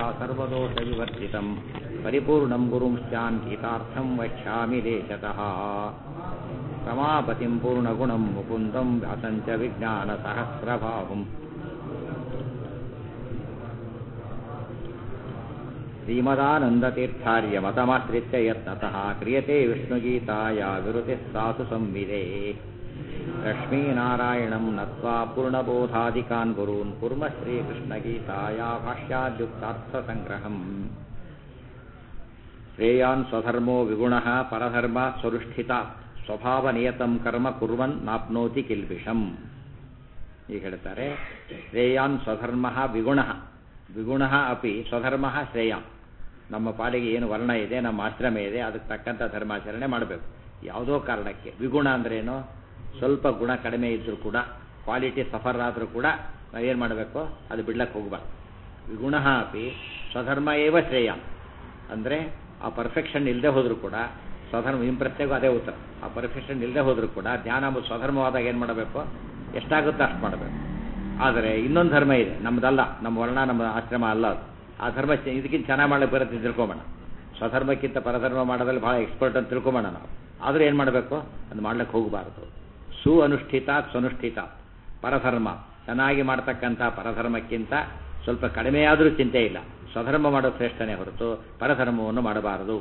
सर्वदोषविवर्जितं परिपूर्णं गुरुंश्चान् गीतार्थं वक्ष्यामि देशतः रमापतिं पूर्णगुणं मुकुन्दं व्यासं च विज्ञानसहस्रभावम् श्रीमदानन्दतीर्थार्यमतमाश्रित्य यत्नतः क्रियते विष्णुगीताया विरुतिः सासु संविदे लक्ष्मीनारायणं नत्वा पूर्णबोधादिकान् गुरून् कुर्म श्रीकृष्णगीताया भाष्याद्युक्तार्थसङ्ग्रहम् श्रेयान् स्वधर्मो विगुणः परधर्मात् स्वरुष्ठितात् ಸ್ವಭಾವನಿಯತಂ ಕರ್ಮ ಕುರ್ವನ್ ನಾಪ್ನೋತಿ ಕಿಲ್ಬಿಷಂ ಈಗ ಹೇಳ್ತಾರೆ ಶ್ರೇಯಾನ್ ಸ್ವಧರ್ಮ ವಿಗುಣ ವಿಗುಣ ಅಪಿ ಸ್ವಧರ್ಮ ಶ್ರೇಯಾನ್ ನಮ್ಮ ಪಾಲಿಗೆ ಏನು ವರ್ಣ ಇದೆ ನಮ್ಮ ಆಶ್ರಮ ಇದೆ ಅದಕ್ಕೆ ತಕ್ಕಂಥ ಧರ್ಮಾಚರಣೆ ಮಾಡಬೇಕು ಯಾವುದೋ ಕಾರಣಕ್ಕೆ ವಿಗುಣ ಅಂದ್ರೇನು ಸ್ವಲ್ಪ ಗುಣ ಕಡಿಮೆ ಇದ್ದರೂ ಕೂಡ ಕ್ವಾಲಿಟಿ ಸಫರ್ ಆದರೂ ಕೂಡ ನಾವೇನು ಮಾಡಬೇಕು ಅದು ಬಿಡ್ಲಕ್ಕೆ ಹೋಗಬಾರ್ದು ವಿಗುಣ ಅಪಿ ಸ್ವಧರ್ಮ ಏವ ಶ್ರೇಯಾನ್ ಅಂದರೆ ಆ ಪರ್ಫೆಕ್ಷನ್ ಇಲ್ಲದೆ ಹೋದರೂ ಕೂಡ ಸ್ವಧರ್ಮ ನಿಮ್ಮ ಪ್ರಶ್ನೆಗೂ ಅದೇ ಉತ್ತರ ಆ ಪರ್ಫೆಕ್ಷನ್ ಇಲ್ಲದೆ ಹೋದರೂ ಕೂಡ ಧ್ಯಾನ ಎಂಬುದು ಸ್ವಧರ್ಮವಾದಾಗ ಏನು ಮಾಡಬೇಕು ಎಷ್ಟಾಗುತ್ತೋ ಅಷ್ಟು ಮಾಡಬೇಕು ಆದರೆ ಇನ್ನೊಂದು ಧರ್ಮ ಇದೆ ನಮ್ಮದಲ್ಲ ನಮ್ಮ ವರ್ಣ ನಮ್ಮ ಆಶ್ರಮ ಅಲ್ಲ ಅದು ಆ ಧರ್ಮ ಇದಕ್ಕಿಂತ ಚೆನ್ನಾಗಿ ಮಾಡಕ್ಕೆ ಬರುತ್ತೆ ತಿಳ್ಕೊಂಬೋಣ ಸ್ವಧರ್ಮಕ್ಕಿಂತ ಪರಧರ್ಮ ಮಾಡೋದ್ರಲ್ಲಿ ಭಾಳ ಎಕ್ಸ್ಪರ್ಟ್ ಅಂತ ತಿಳ್ಕೊಂಬೋಣ ನಾವು ಆದರೂ ಏನು ಮಾಡಬೇಕು ಅದು ಮಾಡ್ಲಿಕ್ಕೆ ಹೋಗಬಾರ್ದು ಸು ಅನುಷ್ಠಿತ ಸ್ವನುಷ್ಠಿತ ಪರಧರ್ಮ ಚೆನ್ನಾಗಿ ಮಾಡ್ತಕ್ಕಂಥ ಪರಧರ್ಮಕ್ಕಿಂತ ಸ್ವಲ್ಪ ಕಡಿಮೆಯಾದರೂ ಚಿಂತೆ ಇಲ್ಲ ಸ್ವಧರ್ಮ ಮಾಡೋ ಶ್ರೇಷ್ಠನೇ ಹೊರತು ಪರಧರ್ಮವನ್ನು ಮಾಡಬಾರದು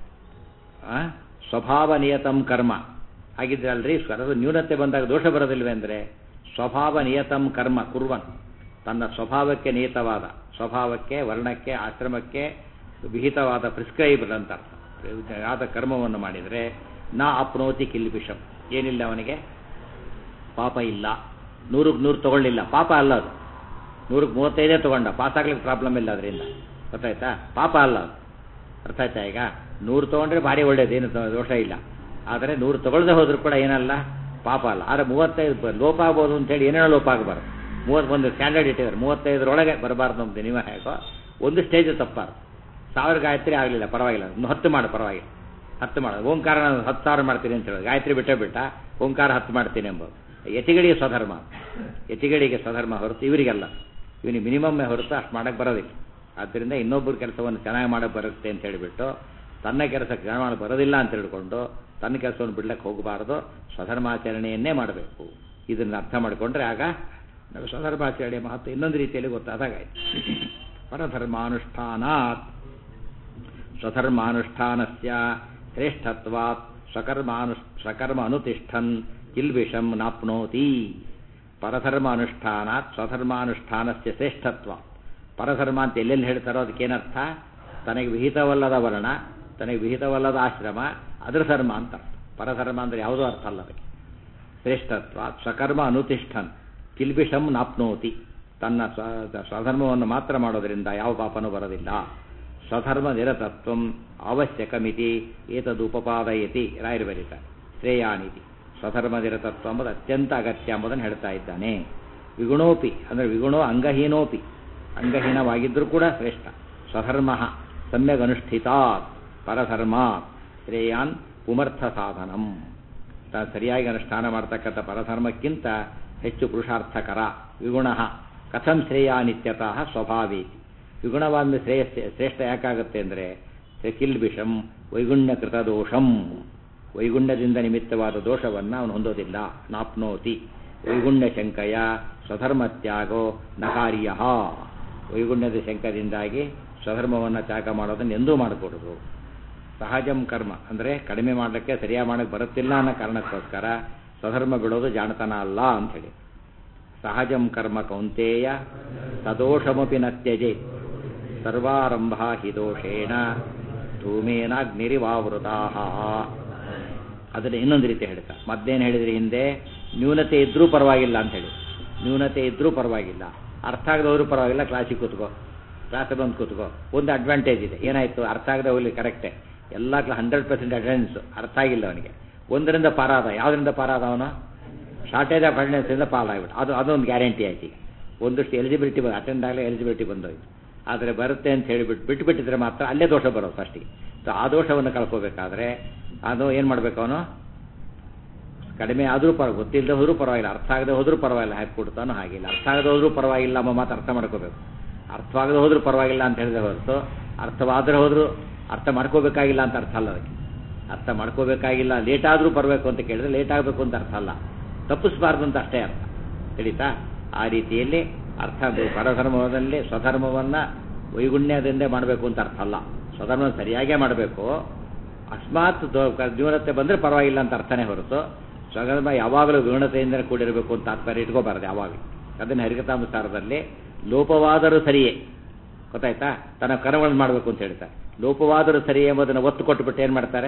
ಸ್ವಭಾವ ನಿಯತಂ ಕರ್ಮ ಹಾಗಿದ್ರೆ ಅಲ್ರಿ ಸ್ವರದ ನ್ಯೂನತೆ ಬಂದಾಗ ದೋಷ ಬರೋದಿಲ್ವೇ ಅಂದರೆ ಸ್ವಭಾವ ನಿಯತಂ ಕರ್ಮ ಕುರ್ವನ್ ತನ್ನ ಸ್ವಭಾವಕ್ಕೆ ನಿಯತವಾದ ಸ್ವಭಾವಕ್ಕೆ ವರ್ಣಕ್ಕೆ ಆಶ್ರಮಕ್ಕೆ ವಿಹಿತವಾದ ಪ್ರಿಸ್ಕ್ರೈಬಲ್ ಅಂತ ಅರ್ಥ ಆದ ಕರ್ಮವನ್ನು ಮಾಡಿದರೆ ನಾ ಅಪ್ನೋತಿ ಕಿಲ್ಬಿಷಂ ಏನಿಲ್ಲ ಅವನಿಗೆ ಪಾಪ ಇಲ್ಲ ನೂರಕ್ಕೆ ನೂರು ತಗೊಳ್ಳಿಲ್ಲ ಪಾಪ ಅಲ್ಲ ಅದು ನೂರಕ್ಕೆ ಮೂವತ್ತೈದೇ ತೊಗೊಂಡ ಪಾಸ್ ಆಗ್ಲಿಕ್ಕೆ ಪ್ರಾಬ್ಲಮ್ ಇಲ್ಲ ಅದರಿಂದ ಗೊತ್ತಾಯ್ತಾ ಪಾಪ ಅಲ್ಲ ಅದು ಅರ್ಥ ಆಯ್ತಾ ಈಗ ನೂರು ತೊಗೊಂಡ್ರೆ ಭಾರಿ ಒಳ್ಳೇದು ಏನು ದೋಷ ಇಲ್ಲ ಆದರೆ ನೂರು ತಗೊಳ್ಳದೆ ಹೋದ್ರೂ ಕೂಡ ಏನಲ್ಲ ಪಾಪ ಅಲ್ಲ ಆದರೆ ಮೂವತ್ತೈದು ಲೋಪ ಆಗ್ಬೋದು ಅಂತೇಳಿ ಏನೇನೋ ಲೋಪ ಆಗಬಾರ್ದು ಮೂವತ್ತೊಂದು ಸ್ಟ್ಯಾಂಡರ್ಡ್ ಇಟ್ಟಿದ್ದಾರೆ ಮೂವತ್ತೈದರೊಳಗೆ ಬರಬಾರ್ದು ಅಂತ ನೀವು ಹೇಗೋ ಒಂದು ಸ್ಟೇಜ್ ತಪ್ಪಾರ್ದು ಸಾವಿರ ಗಾಯತ್ರಿ ಆಗಲಿಲ್ಲ ಪರವಾಗಿಲ್ಲ ಒಂದು ಹತ್ತು ಮಾಡು ಪರವಾಗಿಲ್ಲ ಹತ್ತು ಮಾಡು ಓಂಕಾರ ನಾನು ಹತ್ತು ಸಾವಿರ ಮಾಡ್ತೀನಿ ಅಂತ ಹೇಳೋದು ಗಾಯತ್ರಿ ಬಿಟ್ಟೇ ಬಿಟ್ಟ ಓಂಕಾರ ಹತ್ತು ಮಾಡ್ತೀನಿ ಎಂಬುದು ಯತಿಗಳಿಗೆ ಸ್ವಧರ್ಮ ಯತಿಗಳಿಗೆ ಸ್ವಧರ್ಮ ಹೊರತು ಇವರಿಗೆಲ್ಲ ಇವನಿಗೆ ಮಿನಿಮಮ್ಮೇ ಹೊರತು ಅಷ್ಟು ಮಾಡೋಕ್ಕೆ ಬರೋದಿಲ್ಲ ಆದ್ದರಿಂದ ಇನ್ನೊಬ್ಬರ ಕೆಲಸವನ್ನು ಚೆನ್ನಾಗಿ ಮಾಡೋಕ್ಕೆ ಬರುತ್ತೆ ಅಂತ ಹೇಳಿಬಿಟ್ಟು ತನ್ನ ಕೆಲಸಕ್ಕೆ ಚೆನ್ನಾಗಿ ಮಾಡಕ್ಕೆ ಬರೋದಿಲ್ಲ ಅಂತ ಹೇಳ್ಕೊಂಡು ತನ್ನ ಕೆಲಸವನ್ನು ಬಿಡ್ಲಿಕ್ಕೆ ಹೋಗಬಾರ್ದು ಸ್ವಧರ್ಮಾಚರಣೆಯನ್ನೇ ಮಾಡಬೇಕು ಇದನ್ನು ಅರ್ಥ ಮಾಡಿಕೊಂಡ್ರೆ ಆಗ ನಾವು ಸ್ವಧರ್ಮಾಚರಣೆ ಮಹತ್ವ ಇನ್ನೊಂದು ರೀತಿಯಲ್ಲಿ ಗೊತ್ತಾದಾಗ ಪರಧರ್ಮಾನುಷ್ಠಾನಾತ್ ಸ್ವಧರ್ಮಾನುಷ್ಠಾನಸ್ಯ ಶ್ರೇಷ್ಠತ್ವಾತ್ ಸ್ವಕರ್ಮಾನು ಸ್ವಕರ್ಮ ಅನುತಿಷ್ಠನ್ ಕಿಲ್ಬಿಷಂ ನಾಪ್ನೋತಿ ಪರಧರ್ಮ ಅನುಷ್ಠಾನಾತ್ ಸ್ವಧರ್ಮಾನುಷ್ಠಾನಸ್ಯ ಶ್ರೇಷ್ಠತ್ವ ಪರಧರ್ಮ ಅಂತ ಎಲ್ಲೆಲ್ಲಿ ಹೇಳ್ತಾರೋ ಅದಕ್ಕೇನರ್ಥ ತನಗೆ ವಿಹಿತವಲ್ಲದ ವರ್ಣ ತನಗೆ ವಿಹಿತವಲ್ಲದ ಆಶ್ರಮ ಅದರ ಧರ್ಮ ಅಂತ ಪರಧರ್ಮ ಅಂದರೆ ಯಾವುದೋ ಅರ್ಥ ಅಲ್ಲ ಅದಕ್ಕೆ ಶ್ರೇಷ್ಠತ್ವ ಸ್ವಕರ್ಮ ಅನುತಿಷ್ಠನ್ ಕಿಲ್ಬಿಷಂ ನಾಪ್ನೋತಿ ತನ್ನ ಸ್ವಧರ್ಮವನ್ನು ಮಾತ್ರ ಮಾಡೋದರಿಂದ ಯಾವ ಪಾಪನೂ ಬರೋದಿಲ್ಲ ಸ್ವಧರ್ಮ ನಿರತತ್ವ ಅವಶ್ಯಕಮಿತಿ ಏತದುಪಪಾದಯತಿ ರಾಯರು ಬರೀತಾರೆ ಶ್ರೇಯಾನಿತಿ ಸ್ವಧರ್ಮ ನಿರತತ್ವ ಎಂಬುದು ಅತ್ಯಂತ ಅಗತ್ಯ ಎಂಬುದನ್ನು ಹೇಳ್ತಾ ಇದ್ದಾನೆ ವಿಗುಣೋಪಿ ಅಂದರೆ ವಿಗುಣೋ ಅಂಗಹೀನೋಪಿ ಅಂಗಹೀನವಾಗಿದ್ದರೂ ಕೂಡ ಶ್ರೇಷ್ಠ ಸ್ವಧರ್ಮ ಸಮ್ಯಗ್ ಅನುಷ್ಠಿತಾತ್ ಪರಧರ್ಮ ಶ್ರೇಯಾನ್ ಪುಮರ್ಥ ಸಾಧನಂ ಸರಿಯಾಗಿ ಅನುಷ್ಠಾನ ಮಾಡ್ತಕ್ಕಂಥ ಪರಧರ್ಮಕ್ಕಿಂತ ಹೆಚ್ಚು ಪುರುಷಾರ್ಥಕರ ವಿಗುಣ ಕಥಂ ಶ್ರೇಯಾನಿತ್ಯತಃ ಸ್ವಭಾವಿ ವಿಗುಣವಾದ ಶ್ರೇಯಸ್ ಶ್ರೇಷ್ಠ ಯಾಕಾಗುತ್ತೆ ಅಂದರೆ ಕಿಲ್ಬಿಷಂ ವೈಗುಣ್ಯಕೃತ ದೋಷಂ ವೈಗುಣ್ಯದಿಂದ ನಿಮಿತ್ತವಾದ ದೋಷವನ್ನು ಅವನು ಹೊಂದೋದಿಲ್ಲ ನಾಪ್ನೋತಿ ವೈಗುಣ್ಯ ಶಂಕಯ ಸ್ವಧರ್ಮತ್ಯಾಗೋ ನಕಾರ್ಯ ವೈಗುಣ್ಯದ ಶಂಕದಿಂದಾಗಿ ಸ್ವಧರ್ಮವನ್ನು ತ್ಯಾಗ ಮಾಡೋದನ್ನು ಎಂದೂ ಮಾಡಿಕೊಡೋದು ಸಹಜಂ ಕರ್ಮ ಅಂದರೆ ಕಡಿಮೆ ಮಾಡಲಿಕ್ಕೆ ಸರಿಯಾಗಿ ಮಾಡೋಕ್ಕೆ ಬರುತ್ತಿಲ್ಲ ಅನ್ನೋ ಕಾರಣಕ್ಕೋಸ್ಕರ ಸ್ವಧರ್ಮ ಬಿಡೋದು ಜಾಣತನ ಅಲ್ಲ ಅಂಥೇಳಿ ಸಹಜಂ ಕರ್ಮ ಕೌಂತೇಯ ಸದೋಷಮಪಿ ನ ತ್ಯಜೆ ಸರ್ವಾರಂಭ ಹಿ ದೋಷೇಣ ಧೂಮೇನಾಗ್ನಿರಿವಾವೃತಾ ಅದನ್ನು ಇನ್ನೊಂದು ರೀತಿ ಹೇಳ್ತಾ ಮದ್ದೇನು ಹೇಳಿದ್ರಿ ಹಿಂದೆ ನ್ಯೂನತೆ ಇದ್ರೂ ಪರವಾಗಿಲ್ಲ ಅಂತ ಹೇಳಿ ನ್ಯೂನತೆ ಇದ್ರೂ ಪರವಾಗಿಲ್ಲ ಅರ್ಥ ಆಗದವರು ಪರವಾಗಿಲ್ಲ ಕ್ಲಾಸಿಗೆ ಕೂತ್ಕೋ ಕ್ಲಾಸಿಗೆ ಬಂದು ಕೂತ್ಕೋ ಒಂದು ಅಡ್ವಾಂಟೇಜ್ ಇದೆ ಏನಾಯಿತು ಅರ್ಥ ಆಗದೆ ಹೋಗ್ಲಿ ಕರೆಕ್ಟೇ ಎಲ್ಲ ಕ್ಲಾ ಹಂಡ್ರೆಡ್ ಪರ್ಸೆಂಟ್ ಅಟೆಂಡೆನ್ಸ್ ಅರ್ಥ ಆಗಿಲ್ಲ ಅವನಿಗೆ ಒಂದರಿಂದ ಪಾರಾದ ಯಾವುದರಿಂದ ಪಾರಾದ ಅವನು ಶಾರ್ಟೇಜ್ ಆಫ್ ಅಟೆಂಡೆನ್ಸಿಂದ ಪಾಲಾಗ್ಬಿಟ್ಟು ಅದು ಅದೊಂದು ಗ್ಯಾರಂಟಿ ಆಯ್ತು ಈಗ ಒಂದಷ್ಟು ಎಲಿಜಿಬಿಲಿಟಿ ಬಂದು ಅಟೆಂಡ್ ಆಗಲೇ ಎಲಿಜಿಬಿಲಿಟಿ ಬಂದೋಯ್ತು ಆದರೆ ಬರುತ್ತೆ ಅಂತ ಹೇಳಿಬಿಟ್ಟು ಬಿಟ್ಟು ಬಿಟ್ಟಿದ್ರೆ ಮಾತ್ರ ಅಲ್ಲೇ ದೋಷ ಬರೋದು ಫಸ್ಟಿಗೆ ಸೊ ಆ ದೋಷವನ್ನು ಕಳ್ಕೋಬೇಕಾದ್ರೆ ಅದು ಏನು ಮಾಡಬೇಕು ಅವನು ಕಡಿಮೆ ಆದರೂ ಪರ ಗೊತ್ತಿಲ್ಲದೆ ಹೋದ್ರೂ ಪರವಾಗಿಲ್ಲ ಅರ್ಥ ಆಗದೆ ಹೋದ್ರೂ ಪರವಾಗಿಲ್ಲ ಹಾಕಿ ಕೊಡ್ತಾನೋ ಹಾಗಿಲ್ಲ ಅರ್ಥ ಆಗದೆ ಹೋದ್ರೂ ಪರವಾಗಿಲ್ಲ ಎಂಬ ಮಾತು ಅರ್ಥ ಮಾಡ್ಕೋಬೇಕು ಅರ್ಥವಾಗದೆ ಹೋದ್ರೂ ಪರವಾಗಿಲ್ಲ ಅಂತ ಹೇಳಿದ್ರೆ ಹೊರತು ಅರ್ಥವಾದ್ರೆ ಹೋದ್ರೂ ಅರ್ಥ ಮಾಡ್ಕೋಬೇಕಾಗಿಲ್ಲ ಅಂತ ಅರ್ಥ ಅಲ್ಲ ಅದಕ್ಕೆ ಅರ್ಥ ಮಾಡ್ಕೋಬೇಕಾಗಿಲ್ಲ ಲೇಟ್ ಆದರೂ ಬರಬೇಕು ಅಂತ ಕೇಳಿದ್ರೆ ಲೇಟ್ ಆಗಬೇಕು ಅಂತ ಅರ್ಥ ಅಲ್ಲ ತಪ್ಪಿಸಬಾರ್ದು ಅಂತ ಅಷ್ಟೇ ಅರ್ಥ ತಿಳಿತಾ ಆ ರೀತಿಯಲ್ಲಿ ಅರ್ಥ ಪರಧರ್ಮದಲ್ಲಿ ಸ್ವಧರ್ಮವನ್ನು ವೈಗುಣ್ಯದಿಂದ ಮಾಡಬೇಕು ಅಂತ ಅರ್ಥ ಅಲ್ಲ ಸ್ವಧರ್ಮ ಸರಿಯಾಗೇ ಮಾಡಬೇಕು ಅಕಸ್ಮಾತ್ ನ್ಯೂನತೆ ಬಂದರೆ ಪರವಾಗಿಲ್ಲ ಅಂತ ಅರ್ಥನೇ ಹೊರತು ಸ್ವಧರ್ಮ ಯಾವಾಗಲೂ ವಿಗುಣತೆಯಿಂದ ಕೂಡಿರಬೇಕು ಅಂತ ತಾತ್ಪರ್ಯ ಇಟ್ಕೋಬಾರದು ಯಾವಾಗ ಅದನ್ನು ಹರಿಕತಾನುಸಾರದಲ್ಲಿ ಲೋಪವಾದರೂ ಸರಿಯೇ ಗೊತ್ತಾಯ್ತಾ ತನ್ನ ಕರ್ಮಗಳನ್ನು ಮಾಡಬೇಕು ಅಂತ ಹೇಳ್ತಾರೆ ಲೋಪವಾದರೂ ಸರಿ ಎಂಬುದನ್ನು ಒತ್ತು ಕೊಟ್ಟುಬಿಟ್ಟು ಏನು ಮಾಡ್ತಾರೆ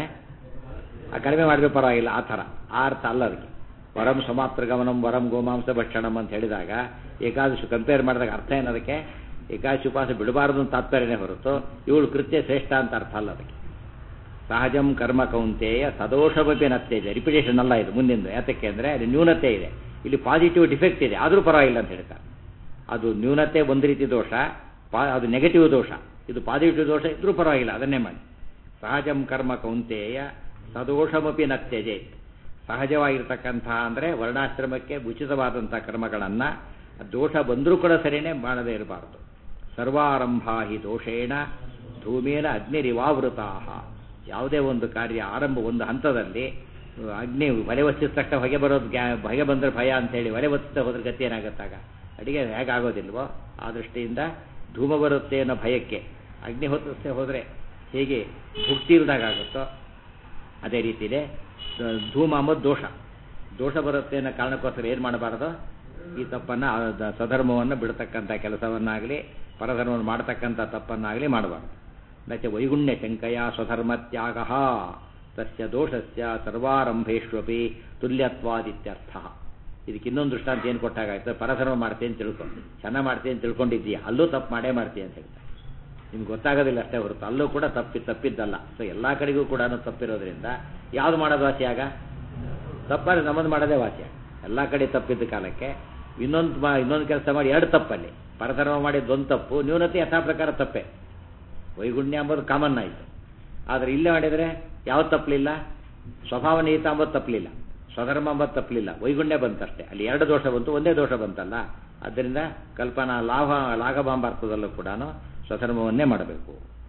ಆ ಕಡಿಮೆ ಮಾಡಬೇಕು ಪರವಾಗಿಲ್ಲ ಆ ಥರ ಆ ಅರ್ಥ ಅಲ್ಲ ಅದಕ್ಕೆ ವರಂ ಸಮಾತ್ರ ಗಮನಂ ವರಂ ಗೋಮಾಂಸ ಭಕ್ಷಣಂ ಅಂತ ಹೇಳಿದಾಗ ಏಕಾದಶಿ ಕಂಪೇರ್ ಮಾಡಿದಾಗ ಅರ್ಥ ಏನದಕ್ಕೆ ಏಕಾದಶಿ ಉಪವಾಸ ಬಿಡಬಾರದು ಅಂತ ತಾತ್ಪರ್ಯನೇ ಹೊರತು ಇವಳು ಕೃತ್ಯ ಶ್ರೇಷ್ಠ ಅಂತ ಅರ್ಥ ಅಲ್ಲ ಅದಕ್ಕೆ ಸಹಜಂ ಕರ್ಮ ಕೌಂತೆಯ ಸದೋಷವಪಿ ನತ್ಯಜ ರಿಪಿಟೇಷನ್ ಅಲ್ಲ ಇದು ಮುಂದಿಂದು ಯಾತಕ್ಕೆ ಅಂದರೆ ಅಲ್ಲಿ ನ್ಯೂನತೆ ಇದೆ ಇಲ್ಲಿ ಪಾಸಿಟಿವ್ ಡಿಫೆಕ್ಟ್ ಇದೆ ಆದರೂ ಪರವಾಗಿಲ್ಲ ಅಂತ ಹೇಳ್ತಾರೆ ಅದು ನ್ಯೂನತೆ ಒಂದು ರೀತಿ ದೋಷ ಪಾ ಅದು ನೆಗೆಟಿವ್ ದೋಷ ಇದು ಪಾಸಿಟಿವ್ ದೋಷ ಇದ್ರೂ ಪರವಾಗಿಲ್ಲ ಅದನ್ನೇ ಮಾಡಿ ಸಹಜಂ ಕರ್ಮ ಕೌಂತೆಯ ಸದೋಷಮಪಿ ನತ್ಯಜೆ ಸಹಜವಾಗಿರ್ತಕ್ಕಂತಹ ಅಂದರೆ ವರ್ಣಾಶ್ರಮಕ್ಕೆ ಉಚಿತವಾದಂಥ ಕರ್ಮಗಳನ್ನು ದೋಷ ಬಂದರೂ ಕೂಡ ಸರಿಯೇ ಮಾಡದೇ ಇರಬಾರದು ಸರ್ವಾರಂಭ ಹಿ ದೋಷೇಣ ಧೂಮೇನ ಅಗ್ನಿರಿವಾವೃತಾ ಯಾವುದೇ ಒಂದು ಕಾರ್ಯ ಆರಂಭ ಒಂದು ಹಂತದಲ್ಲಿ ಅಗ್ನಿ ಒಲೆ ಒತ್ತಿದ ತಕ್ಷಣ ಹೊಗೆ ಬರೋದು ಗ್ಯಾ ಹೊಗೆ ಬಂದರೆ ಭಯ ಅಂತೇಳಿ ಒಲೆ ಒತ್ತಿದ ಹೋದ್ರೆ ಗತಿ ಏನಾಗುತ್ತಾಗ ಅಡಿಗೆ ಹೇಗಾಗೋದಿಲ್ವೋ ಆ ದೃಷ್ಟಿಯಿಂದ ಧೂಮ ಬರುತ್ತೆ ಅನ್ನೋ ಭಯಕ್ಕೆ ಅಗ್ನಿ ಹೊತ್ತಿಸ್ತೇ ಹೋದರೆ ಹೇಗೆ ಭುಕ್ತಿ ಇಲ್ದಾಗುತ್ತೋ ಅದೇ ರೀತಿಯೇ ಧೂಮ ಅಂಬೋದು ದೋಷ ದೋಷ ಬರುತ್ತೆ ಅನ್ನೋ ಕಾರಣಕ್ಕೋಸ್ಕರ ಏನು ಮಾಡಬಾರ್ದು ಈ ತಪ್ಪನ್ನು ಸ್ವಧರ್ಮವನ್ನು ಬಿಡ್ತಕ್ಕಂಥ ಕೆಲಸವನ್ನಾಗಲಿ ಪರಧರ್ಮವನ್ನು ಮಾಡ್ತಕ್ಕಂಥ ತಪ್ಪನ್ನಾಗಲಿ ಮಾಡಬಾರ್ದು ಮತ್ತೆ ವೈಗುಣ್ಯ ಶಂಕಯ ಸ್ವಧರ್ಮತ್ಯಾಗ ತಸ್ಯ ದೋಷಸ್ಯ ಸರ್ವಾರಂಭೇಶ್ವಪಿ ತುಲ್ಯತ್ವಾದಿತ್ಯರ್ಥ ಇದಕ್ಕೆ ಇನ್ನೊಂದು ದೃಷ್ಟಾಂತ ಏನು ಕೊಟ್ಟಾಗಾಯ್ತು ಪರಧರ್ಮ ಮಾಡ್ತೀನಿ ತಿಳ್ಕೊ ಚೆನ್ನಾಗಿ ಮಾಡ್ತೀನಿ ತಿಳ್ಕೊಂಡಿದ್ದೀಯ ಅಲ್ಲೂ ತಪ್ಪು ಮಾಡೇ ಮಾಡ್ತೀಯ ಅಂತ ಹೇಳ್ತಾರೆ ನಿಮ್ಗೆ ಗೊತ್ತಾಗೋದಿಲ್ಲ ಅಷ್ಟೇ ಹೊರತು ಅಲ್ಲೂ ಕೂಡ ತಪ್ಪಿ ತಪ್ಪಿದ್ದಲ್ಲ ಸೊ ಎಲ್ಲ ಕಡೆಗೂ ಕೂಡ ತಪ್ಪಿರೋದ್ರಿಂದ ಯಾವುದು ಮಾಡೋದು ವಾಸಿಯಾಗ ತಪ್ಪಾದ್ರೆ ನಮ್ಮದು ಮಾಡೋದೇ ವಾಸಿಯಾಗ ಎಲ್ಲ ಕಡೆ ತಪ್ಪಿದ್ದ ಕಾಲಕ್ಕೆ ಇನ್ನೊಂದು ಮಾ ಇನ್ನೊಂದು ಕೆಲಸ ಮಾಡಿ ಎರಡು ತಪ್ಪಲ್ಲಿ ಪರಧರ್ಮ ಮಾಡಿದ್ದೊಂದು ತಪ್ಪು ನ್ಯೂನತೆ ಯಥಾ ಪ್ರಕಾರ ತಪ್ಪೆ ವೈಗುಣ್ಯ ಅಂಬೋದು ಕಾಮನ್ ಆಯಿತು ಆದರೆ ಇಲ್ಲೇ ಮಾಡಿದರೆ ಯಾವ್ದು ತಪ್ಪಲಿಲ್ಲ ಸ್ವಭಾವ ನಿಹಿತ ಅಂಬೋದು ತಪ್ಪಲಿಲ್ಲ ಸ್ವಧರ್ಮ ಅಂಬೋದು ತಪ್ಪಲಿಲ್ಲ ವೈಗುಣ್ಯ ಬಂತಷ್ಟೇ ಅಲ್ಲಿ ಎರಡು ದೋಷ ಬಂತು ಒಂದೇ ದೋಷ ಬಂತಲ್ಲ ಆದ್ದರಿಂದ ಕಲ್ಪನಾ ಲಾಭ ಲಾಘಭಾಂಬಾರ್ಥದಲ್ಲೂ ಕೂಡ ಸ್ವಧರ್ಮವನ್ನೇ ಮಾಡಬೇಕು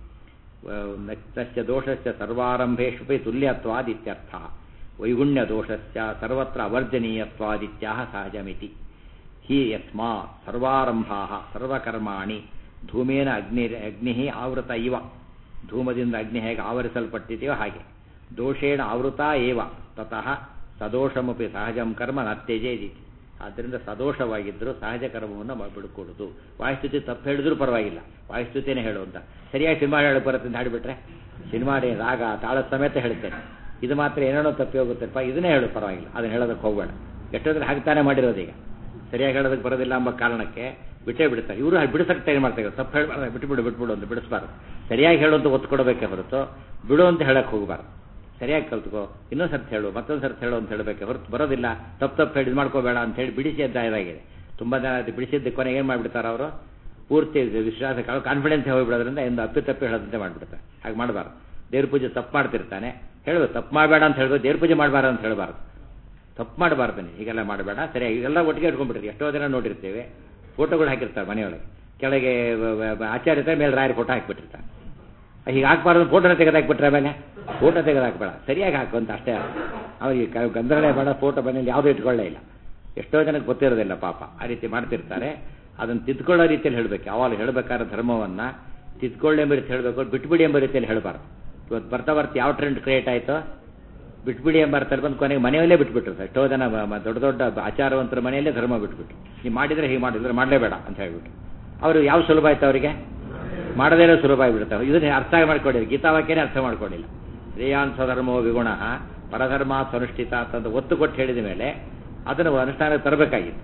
ತಸ್ಯ ದೋಷಸ್ಯ ಸರ್ವಾರಂಭೇಶು ತುಲ್ಯತ್ವಾದಿತ್ಯರ್ಥ ವೈಗುಣ್ಯ ದೋಷಸ್ಯ ಸರ್ವತ್ರ ಅವರ್ಜನೀಯತ್ವಾದಿತ್ಯ ಸಹಜಮಿತಿ ಹಿ ಯಸ್ಮಾ ಸರ್ವಾರಂಭಾ ಸರ್ವಕರ್ಮಾಣಿ ಧೂಮೇನ ಅಗ್ನಿ ಅಗ್ನಿ ಆವೃತ ಇವ ಧೂಮದಿಂದ ಅಗ್ನಿ ಹೇಗೆ ಆವರಿಸಲ್ಪಟ್ಟಿದೆಯೋ ಹಾಗೆ ದೋಷೇಣ ಆವೃತ ಏವ ತತಃ ಸದೋಷಮಪಿ ಸಹಜಂ ಕರ್ಮ ನತ್ಯಜೇದಿತಿ ಆದ್ದರಿಂದ ಸದೋಷವಾಗಿದ್ದರೂ ಸಹಜ ಕರ್ಮವನ್ನು ಬಿಡ್ಕೊಡುದು ವಾಯುಸ್ತುತಿ ತಪ್ಪು ಹೇಳಿದ್ರೂ ಪರವಾಗಿಲ್ಲ ವಾಯುಸ್ತುತಿನೇ ಹೇಳು ಅಂತ ಸರಿಯಾಗಿ ಸಿನಿಮಾ ಹೇಳಿ ಬರುತ್ತೆ ಅಂತ ಹಾಡಿಬಿಟ್ರೆ ಸಿನಿಮಾ ರಾಗ ತಾಳ ಸಮೇತ ಹೇಳ್ತೇನೆ ಇದು ಮಾತ್ರ ಏನೇನೋ ತಪ್ಪಿ ಹೋಗುತ್ತಪ್ಪ ಇದನ್ನೇ ಹೇಳು ಪರವಾಗಿಲ್ಲ ಅದನ್ನ ಹೇಳೋದಕ್ಕೆ ಹೋಗಬೇಡ ಎಷ್ಟೊಂದ್ರೆ ಹಾಗೆ ಮಾಡಿರೋದು ಈಗ ಸರಿಯಾಗಿ ಹೇಳೋದಕ್ಕೆ ಬರೋದಿಲ್ಲ ಎಂಬ ಕಾರಣಕ್ಕೆ ಬಿಟ್ಟೇ ಬಿಡ್ತಾರೆ ಇವರು ಬಿಡಿಸಕ್ಕೆ ಟ್ರೈ ಮಾಡ್ತಾರೆ ತಪ್ಪು ಹೇಳಬಾರ್ದು ಬಿಟ್ಟುಬಿಡು ಬಿಟ್ಬಿಡು ಅಂತ ಬಿಡಿಸ್ಬಾರ್ದು ಸರಿಯಾಗಿ ಹೇಳು ಅಂತ ಒತ್ತು ಕೊಡಬೇಕೆ ಹೊರತು ಬಿಡು ಅಂತ ಹೇಳಕ್ಕೆ ಹೋಗಬಾರ್ದು ಸರಿಯಾಗಿ ಕಲ್ತ್ಕೋ ಇನ್ನೊಂದು ಸರ್ತಿ ಹೇಳು ಮತ್ತೊಂದು ಸರ್ತಿ ಹೇಳು ಅಂತ ಹೇಳಬೇಕೆ ಹೊರತು ಬರೋದಿಲ್ಲ ತಪ್ಪು ತಪ್ಪು ಹೇಳಿ ಮಾಡ್ಕೋಬೇಡ ಅಂತ ಹೇಳಿ ಬಿಡಿಸಿ ಅಂತ ಇದಾಗಿದೆ ತುಂಬ ಜನ ಅದು ಬಿಡಿಸಿದ್ದ ಕೊನೆಗೆ ಏನು ಮಾಡಿಬಿಡ್ತಾರೆ ಅವರು ಪೂರ್ತಿ ವಿಶ್ವಾಸ ಕಾನ್ಫಿಡೆನ್ಸ್ ಹೋಗಿಬಿಡೋದ್ರಿಂದ ಎಂದು ಅಪ್ಪಿ ತಪ್ಪಿ ಹೇಳೋದಂತೆ ಮಾಡಿಬಿಡ್ತಾರೆ ಹಾಗೆ ಮಾಡಬಾರ್ದು ದೇವ್ರ ಪೂಜೆ ತಪ್ಪು ಮಾಡ್ತಿರ್ತಾನೆ ಹೇಳಬೇಕು ತಪ್ಪು ಮಾಡಬೇಡ ಅಂತ ಹೇಳ್ಬೇಕು ದೇವ್ರ ಪೂಜೆ ಮಾಡಬಾರ್ದು ಅಂತ ಹೇಳಬಾರ್ದು ತಪ್ಪು ಮಾಡಬಾರ್ದು ನೀವು ಹೀಗೆಲ್ಲ ಮಾಡಬೇಡ ಸರಿ ಈಗೆಲ್ಲ ಒಟ್ಟಿಗೆ ಇಟ್ಕೊಂಡ್ಬಿಟ್ರಿ ಎಷ್ಟೋ ಜನ ನೋಡಿರ್ತೇವೆ ಫೋಟೋಗಳು ಹಾಕಿರ್ತಾರೆ ಮನೆಯೊಳಗೆ ಕೆಳಗೆ ಆಚಾರ್ಯ ಇರ್ತಾರೆ ಮೇಲೆ ರಾಯರ ಫೋಟೋ ಹಾಕಿಬಿಟ್ಟಿರ್ತಾರೆ ಹೀಗೆ ಹಾಕ್ಬಾರ್ದು ಫೋಟೋನ ತೆಗೆದು ಹಾಕ್ಬಿಟ್ರೆ ಆಮೇಲೆ ಫೋಟೋ ತೆಗೆದು ಹಾಕ್ಬೇಡ ಸರಿಯಾಗಿ ಹಾಕು ಅಂತ ಅಷ್ಟೇ ಅವ್ರಿಗೆ ಗಂಧರಳೆ ಬೇಡ ಫೋಟೋ ಮನೇಲಿ ಯಾವುದೂ ಇಟ್ಕೊಳ್ಳೇ ಇಲ್ಲ ಎಷ್ಟೋ ಜನಕ್ಕೆ ಗೊತ್ತಿರೋದಿಲ್ಲ ಪಾಪ ಆ ರೀತಿ ಮಾಡ್ತಿರ್ತಾರೆ ಅದನ್ನು ತಿದ್ಕೊಳ್ಳೋ ರೀತಿಯಲ್ಲಿ ಹೇಳಬೇಕು ಯಾವಾಗ ಹೇಳಬೇಕಾದ್ರೆ ಧರ್ಮವನ್ನು ತಿದ್ಕೊಳ್ಳಿ ಎಂಬ ರೀತಿ ಹೇಳಬೇಕು ಬಿಟ್ಬಿಡಿ ಎಂಬ ರೀತಿಯಲ್ಲಿ ಹೇಳಬಾರ್ದು ಇವತ್ತು ಬರ್ತಾ ಬರ್ತಾ ಯಾವ ಟ್ರೆಂಡ್ ಕ್ರಿಯೇಟ್ ಆಯಿತು ಬಿಟ್ಬಿಡಿ ಎಂಬ ಅರ್ಥ ಬಂದು ಕೊನೆಗೆ ಮನೆಯಲ್ಲೇ ಬಿಟ್ಬಿಟ್ರು ಎಷ್ಟೋ ಜನ ದೊಡ್ಡ ದೊಡ್ಡ ಆಚಾರವಂತರ ಮನೆಯಲ್ಲೇ ಧರ್ಮ ಬಿಟ್ಬಿಟ್ರು ನೀವು ಮಾಡಿದರೆ ಹೀಗೆ ಮಾಡಿದ್ರೆ ಮಾಡಲೇಬೇಡ ಅಂತ ಹೇಳ್ಬಿಟ್ಟು ಅವರು ಯಾವ ಸುಲಭ ಆಯ್ತು ಅವರಿಗೆ ಮಾಡದೇನೋ ಸುಲಭ ಆಗಿಬಿಡ್ತಾವೆ ಇದನ್ನ ಅರ್ಥ ಮಾಡ್ಕೊಂಡಿಲ್ಲ ಗೀತಾವಾಕ್ಯನೇ ಅರ್ಥ ಮಾಡ್ಕೊಂಡಿಲ್ಲ ಶ್ರೇಯಾನ್ ಸ್ವಧರ್ಮೋ ವಿಗುಣ ಪರಧರ್ಮ ಸ್ವನುಷ್ಠಿತ ಅಂತಂದು ಒತ್ತು ಕೊಟ್ಟು ಹೇಳಿದ ಮೇಲೆ ಅದನ್ನು ಅನುಷ್ಠಾನಕ್ಕೆ ತರಬೇಕಾಗಿತ್ತು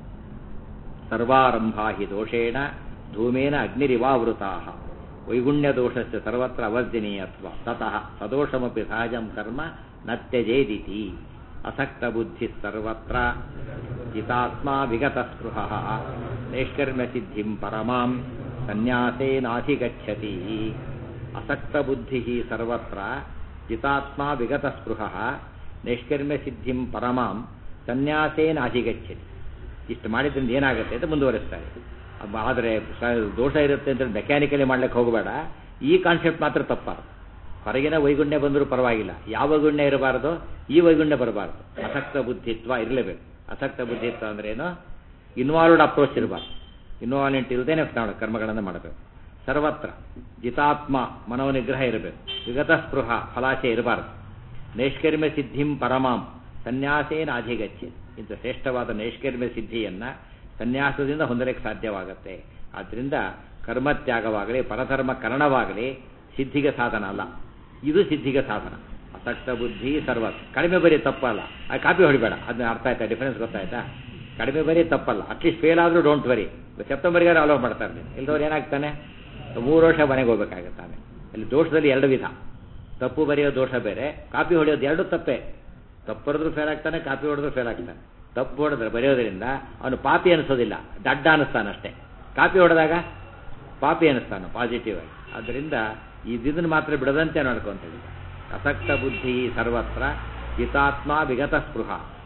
ಸರ್ವಾರಂಭಾ ಹಿ ದೋಷೇಣ ಧೂಮೇನ ಅಗ್ನಿರಿವಾವೃತಾ ವೈಗುಣ್ಯ ದೋಷಸ್ಯ ಸರ್ವತ್ರ ಅವರ್ಜನೀಯತ್ವ ತತಃ ಸದೋಷಮಪಿ ಸಹಜಂ ಕರ್ಮ ನತ್ಯಜೇದಿತಿ ಅಸಕ್ತ ಬುದ್ಧಿ ಸರ್ವತ್ರ ಜಿತಾತ್ಮ ವಿಗತ ಸ್ಪೃಹ ನೈಷ್ಕರ್ಮ್ಯ ಸಿದ್ಧಿಂ ಪರಮಾಂ ಸನ್ಯಾಸೇನಾಧಿಗಚ್ಚತಿ ಅಸಕ್ತ ಬುದ್ಧಿ ಸರ್ವತ್ರ ಜಿತಾತ್ಮ ವಿಗತ ಸ್ಪೃಹ ನೈಷ್ಕರ್ಮ್ಯ ಸಿದ್ಧಿಂ ಪರಮಾಂ ಸನ್ಯಾಸೇನಾಧಿಗಚ್ಚತಿ ಇಷ್ಟು ಮಾಡಿದ್ರಿಂದ ಏನಾಗುತ್ತೆ ಅಂತ ಮುಂದುವರಿಸ್ತಾರೆ ಆದರೆ ದೋಷ ಇರುತ್ತೆ ಅಂತ ಮೆಕ್ಯಾನಿಕಲಿ ಮಾಡ್ಲಿಕ್ಕೆ ಹೋಗಬೇಡ ಈ ಕಾನ್ಸೆಪ್ಟ್ ಮಾತ್ರ ತಪ್ಪಾರು ಹೊರಗಿನ ವೈಗುಣ್ಯ ಬಂದರೂ ಪರವಾಗಿಲ್ಲ ಯಾವ ವೈಗುಣ್ಯ ಇರಬಾರ್ದು ಈ ವೈಗುಣ್ಯ ಬರಬಾರ್ದು ಅಸಕ್ತ ಬುದ್ಧಿತ್ವ ಇರಲೇಬೇಕು ಅಸಕ್ತ ಬುದ್ಧಿತ್ವ ಅಂದ್ರೆ ಏನು ಇನ್ವಾಲ್ವ್ಡ್ ಅಪ್ರೋಚ್ ಇರಬಾರ್ದು ಇನ್ವಾಲ್ವೆಂಟ್ ಇಲ್ಲದೇನೆ ನಾವು ಕರ್ಮಗಳನ್ನು ಮಾಡಬೇಕು ಸರ್ವತ್ರ ಜಿತಾತ್ಮ ಮನೋನಿಗ್ರಹ ಇರಬೇಕು ವಿಗತ ಸ್ಪೃಹ ಫಲಾಶೆ ಇರಬಾರ್ದು ನೈಷ್ಕರ್ಮ್ಯ ಸಿದ್ಧಿಂ ಪರಮಾಂ ಸನ್ಯಾಸೇನ ಅಧಿಗಚ್ಚಿ ಇಂಥ ಶ್ರೇಷ್ಠವಾದ ನೈಷ್ಕರ್ಮ್ಯ ಸಿದ್ಧಿಯನ್ನ ಸನ್ಯಾಸದಿಂದ ಹೊಂದಲಿಕ್ಕೆ ಸಾಧ್ಯವಾಗುತ್ತೆ ಆದ್ದರಿಂದ ಕರ್ಮತ್ಯಾಗವಾಗಲಿ ಪರಧರ್ಮ ಕರಣವಾಗಲಿ ಸಿದ್ಧಿಗೆ ಸಾಧನ ಅಲ್ಲ ಇದು ಸಿದ್ಧಿಗೆ ಸಾಧನ ಅಸಕ್ತ ಬುದ್ಧಿ ಸರ್ವ ಕಡಿಮೆ ಬರೀ ತಪ್ಪಲ್ಲ ಆ ಕಾಪಿ ಹೊಡಿಬೇಡ ಅದನ್ನ ಅರ್ಥ ಆಯ್ತಾ ಡಿಫರೆನ್ಸ್ ಗೊತ್ತಾಯ್ತಾ ಕಡಿಮೆ ಬರೀ ತಪ್ಪಲ್ಲ ಅಟ್ಲೀಸ್ಟ್ ಫೇಲ್ ಆದರೂ ಡೋಂಟ್ ವರಿ ಸೆಪ್ಟೆಂಬರ್ಗೆ ಅಲೋ ಮಾಡ್ತಾರೆ ನೀನು ಇಲ್ದವ್ರು ಏನಾಗ್ತಾನೆ ಮೂರು ವರ್ಷ ಮನೆಗೆ ಹೋಗ್ಬೇಕಾಗತ್ತಾನೆ ಇಲ್ಲಿ ದೋಷದಲ್ಲಿ ಎರಡು ವಿಧ ತಪ್ಪು ಬರೆಯೋ ದೋಷ ಬೇರೆ ಕಾಪಿ ಹೊಡೆಯೋದು ಎರಡು ತಪ್ಪೇ ತಪ್ಪು ಬರೆದ್ರು ಫೇಲ್ ಆಗ್ತಾನೆ ಕಾಪಿ ಹೊಡೆದ್ರು ಫೇಲ್ ಆಗ್ತಾನೆ ತಪ್ಪು ಹೊಡೆದ್ರೆ ಬರೆಯೋದ್ರಿಂದ ಅವನು ಪಾಪಿ ಅನಿಸೋದಿಲ್ಲ ದಡ್ಡ ಅನಿಸ್ತಾನಷ್ಟೇ ಕಾಪಿ ಹೊಡೆದಾಗ ಪಾಪಿ ಅನಿಸ್ತಾನೆ ಪಾಸಿಟಿವ್ ಆಗಿ ಆದ್ದರಿಂದ ಇದನ್ನು ಮಾತ್ರ ಬಿಡದಂತೆ ನೋಡ್ಕೊಂತೀವಿ ಅಸಕ್ತ ಬುದ್ಧಿ ಸರ್ವತ್ರ ಹಿತಾತ್ಮ ವಿಗತ ಸ್ಪೃಹ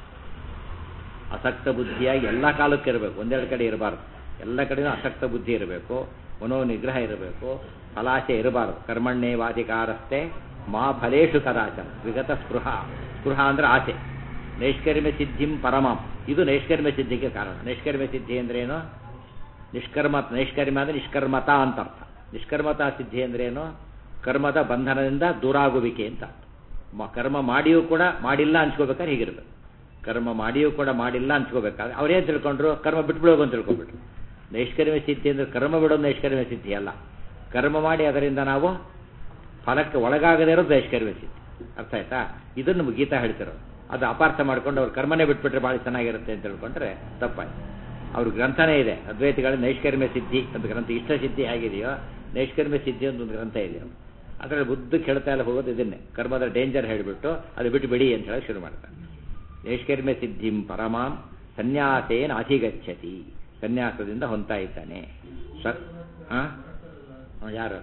ಅಸಕ್ತ ಬುದ್ಧಿಯಾಗಿ ಎಲ್ಲ ಕಾಲಕ್ಕೆ ಇರಬೇಕು ಒಂದೆರಡು ಕಡೆ ಇರಬಾರ್ದು ಎಲ್ಲ ಕಡೆಯೂ ಅಸಕ್ತ ಬುದ್ಧಿ ಇರಬೇಕು ಮನೋ ನಿಗ್ರಹ ಇರಬೇಕು ಫಲಾಶೆ ಇರಬಾರ್ದು ಕರ್ಮಣ್ಣೇ ವಾಧಿಕಾರಸ್ಥೆ ಮಾ ಫಲೇಶು ಕದಾಚನ ವಿಗತ ಸ್ಪೃಹ ಸ್ಪೃಹ ಅಂದ್ರೆ ಆಸೆ ನೈಷ್ಕರ್ಮ್ಯ ಸಿದ್ಧಿಂ ಪರಮಾಂ ಇದು ನೈಷ್ಕರ್ಮ್ಯ ಸಿದ್ಧಿಗೆ ಕಾರಣ ನೈಷ್ಕರ್ಮ್ಯ ಸಿದ್ಧಿ ಅಂದ್ರೆ ಏನು ನಿಷ್ಕರ್ಮ ನೈಷ್ಕರ್ಮ್ಯ ಅಂದ್ರೆ ನಿಷ್ಕರ್ಮತ ಅಂತ ಅರ್ಥ ನಿಷ್ಕರ್ಮತಾ ಸಿದ್ಧಿ ಅಂದ್ರೆ ಏನು ಕರ್ಮದ ಬಂಧನದಿಂದ ದೂರಾಗುವಿಕೆ ಅಂತ ಮ- ಕರ್ಮ ಮಾಡಿಯೂ ಕೂಡ ಮಾಡಿಲ್ಲ ಅನ್ಸ್ಕೋಬೇಕಾದ್ರೆ ಹೀಗಿರ್ಬೇಕು ಕರ್ಮ ಮಾಡಿಯೂ ಕೂಡ ಮಾಡಿಲ್ಲ ಅನ್ಸ್ಕೋಬೇಕಾದ್ರೆ ಅವ್ರೇನು ತಿಳ್ಕೊಂಡ್ರು ಕರ್ಮ ಬಿಟ್ಬಿಡೋದು ಅಂತ ತಿಳ್ಕೊಂಡ್ಬಿಟ್ರು ನೈಷ್ಕರ್ಮ್ಯ ಸಿದ್ಧಿ ಅಂದ್ರೆ ಕರ್ಮ ಬಿಡೋದು ನೈಷ್ಕರ್ಮ್ಯ ಸಿದ್ಧಿ ಅಲ್ಲ ಕರ್ಮ ಮಾಡಿ ಅದರಿಂದ ನಾವು ಫಲಕ್ಕೆ ಒಳಗಾಗದೇ ಇರೋದು ನೈಷ್ಕರ್ಮ್ಯ ಸಿದ್ಧಿ ಅರ್ಥ ಆಯ್ತಾ ಇದನ್ನು ನಮ್ಗೆ ಗೀತಾ ಹೇಳ್ತಿರೋದು ಅದು ಅಪಾರ್ಥ ಮಾಡ್ಕೊಂಡು ಅವ್ರು ಕರ್ಮನೇ ಬಿಟ್ಬಿಟ್ರೆ ಭಾಳ ಚೆನ್ನಾಗಿರುತ್ತೆ ಅಂತ ತಿಳ್ಕೊಂಡ್ರೆ ತಪ್ಪಾಯ್ತು ಅವ್ರ ಗ್ರಂಥನೇ ಇದೆ ಅದ್ವೈತಿಗಳ ನೈಷ್ಕರ್ಮ್ಯ ಸಿದ್ಧಿ ಅಂತ ಗ್ರಂಥ ಇಷ್ಟ ಸಿದ್ಧಿ ಹೇಗಿದೆಯೋ ನೈಷ್ಕರ್ಮ್ಯ ಸಿದ್ಧಿ ಅಂತ ಒಂದು ಗ್ರಂಥ ಇದೆ ಅದರಲ್ಲಿ ಬುದ್ಧಕ್ಕೆ ಹೇಳ್ತಾ ಎಲ್ಲ ಹೋಗೋದು ಇದನ್ನೇ ಕರ್ಮದ ಡೇಂಜರ್ ಹೇಳಿಬಿಟ್ಟು ಅದು ಬಿಟ್ಟು ಬಿಡಿ ಅಂತ ಹೇಳಿ ಶುರು ಮಾಡ್ತಾರೆ ನೈಷ್ಕರ್ಮ್ಯ ಸಿದ್ಧಿಂ ಪರಮಾಂ ಸನ್ಯಾಸೇನ ಅಧಿಗಚ್ಚತಿ ಸನ್ಯಾಸದಿಂದ ಹೊಂತಾ ಇದ್ದಾನೆ ಸ ಆ? ಆ, ಯಾರು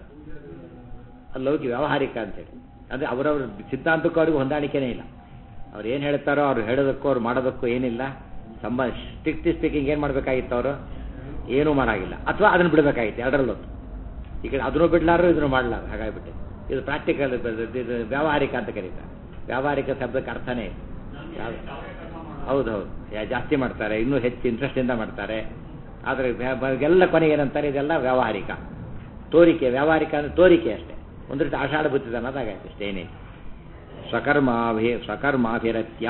ಅದು ಲೌಕಿಕ ವ್ಯಾವಹಾರಿಕ ಅಂತೇಳಿ ಅಂದರೆ ಅವರವ್ರ ಸಿದ್ಧಾಂತಕ್ಕೂ ಅವ್ರಿಗೆ ಹೊಂದಾಣಿಕೆನೇ ಇಲ್ಲ ಅವ್ರು ಏನು ಹೇಳ್ತಾರೋ ಅವ್ರು ಹೇಳೋದಕ್ಕೂ ಅವ್ರು ಮಾಡೋದಕ್ಕೂ ಏನಿಲ್ಲ ಸಂಬಂಧ ಸ್ಟ್ರಿಕ್ಟ್ಲಿ ಸ್ಪೀಕಿಂಗ್ ಏನು ಮಾಡಬೇಕಾಗಿತ್ತು ಅವರು ಏನೂ ಮಾಡಾಗಿಲ್ಲ ಅಥವಾ ಅದನ್ನು ಬಿಡಬೇಕಾಗಿತ್ತು ಎರಡರಲ್ಲೂ ಈ ಕಡೆ ಅದನ್ನು ಬಿಡ್ಲಾರು ಇದನ್ನು ಮಾಡಲಾರ ಹಾಗಾಗಿಬಿಟ್ಟು ಇದು ಪ್ರಾಕ್ಟಿಕಲ್ ಇದು ವ್ಯಾವಹಾರಿಕ ಅಂತ ಕರೀತಾರೆ ವ್ಯಾವಹಾರಿಕ ಶಬ್ದಕ್ಕೆ ಅರ್ಥನೇ ಇದೆ ಯಾವ- ಹೌದು ಹೌದು ಯಾ- ಜಾಸ್ತಿ ಮಾಡ್ತಾರೆ ಇನ್ನೂ ಹೆಚ್ಚು ಇಂಟ್ರೆಸ್ಟಿಂದ ಮಾಡ್ತಾರೆ ಆದರೆ ವ್ಯಾ- ಬ- ಎಲ್ಲ ಕೊನೆಗೆ ಏನಂತಾರೆ ಇದೆಲ್ಲ ವ್ಯಾವಹಾರಿಕ ತೋರಿಕೆ ವ್ಯಾವಹಾರಿಕ ಅಂದರೆ ತೋರಿಕೆ ಅಷ್ಟೇ ಒಂದು ರೀತಿ ಆಷಾಢ ಬುದ್ಧಿದ ಅನ್ನೋದಾಗೈತೆ ಅಷ್ಟೇ ಏನೇ ಸ್ವಕರ್ಮಾಭಿ ಸ್ವಕರ್ಮಾಭಿರತ್ಯ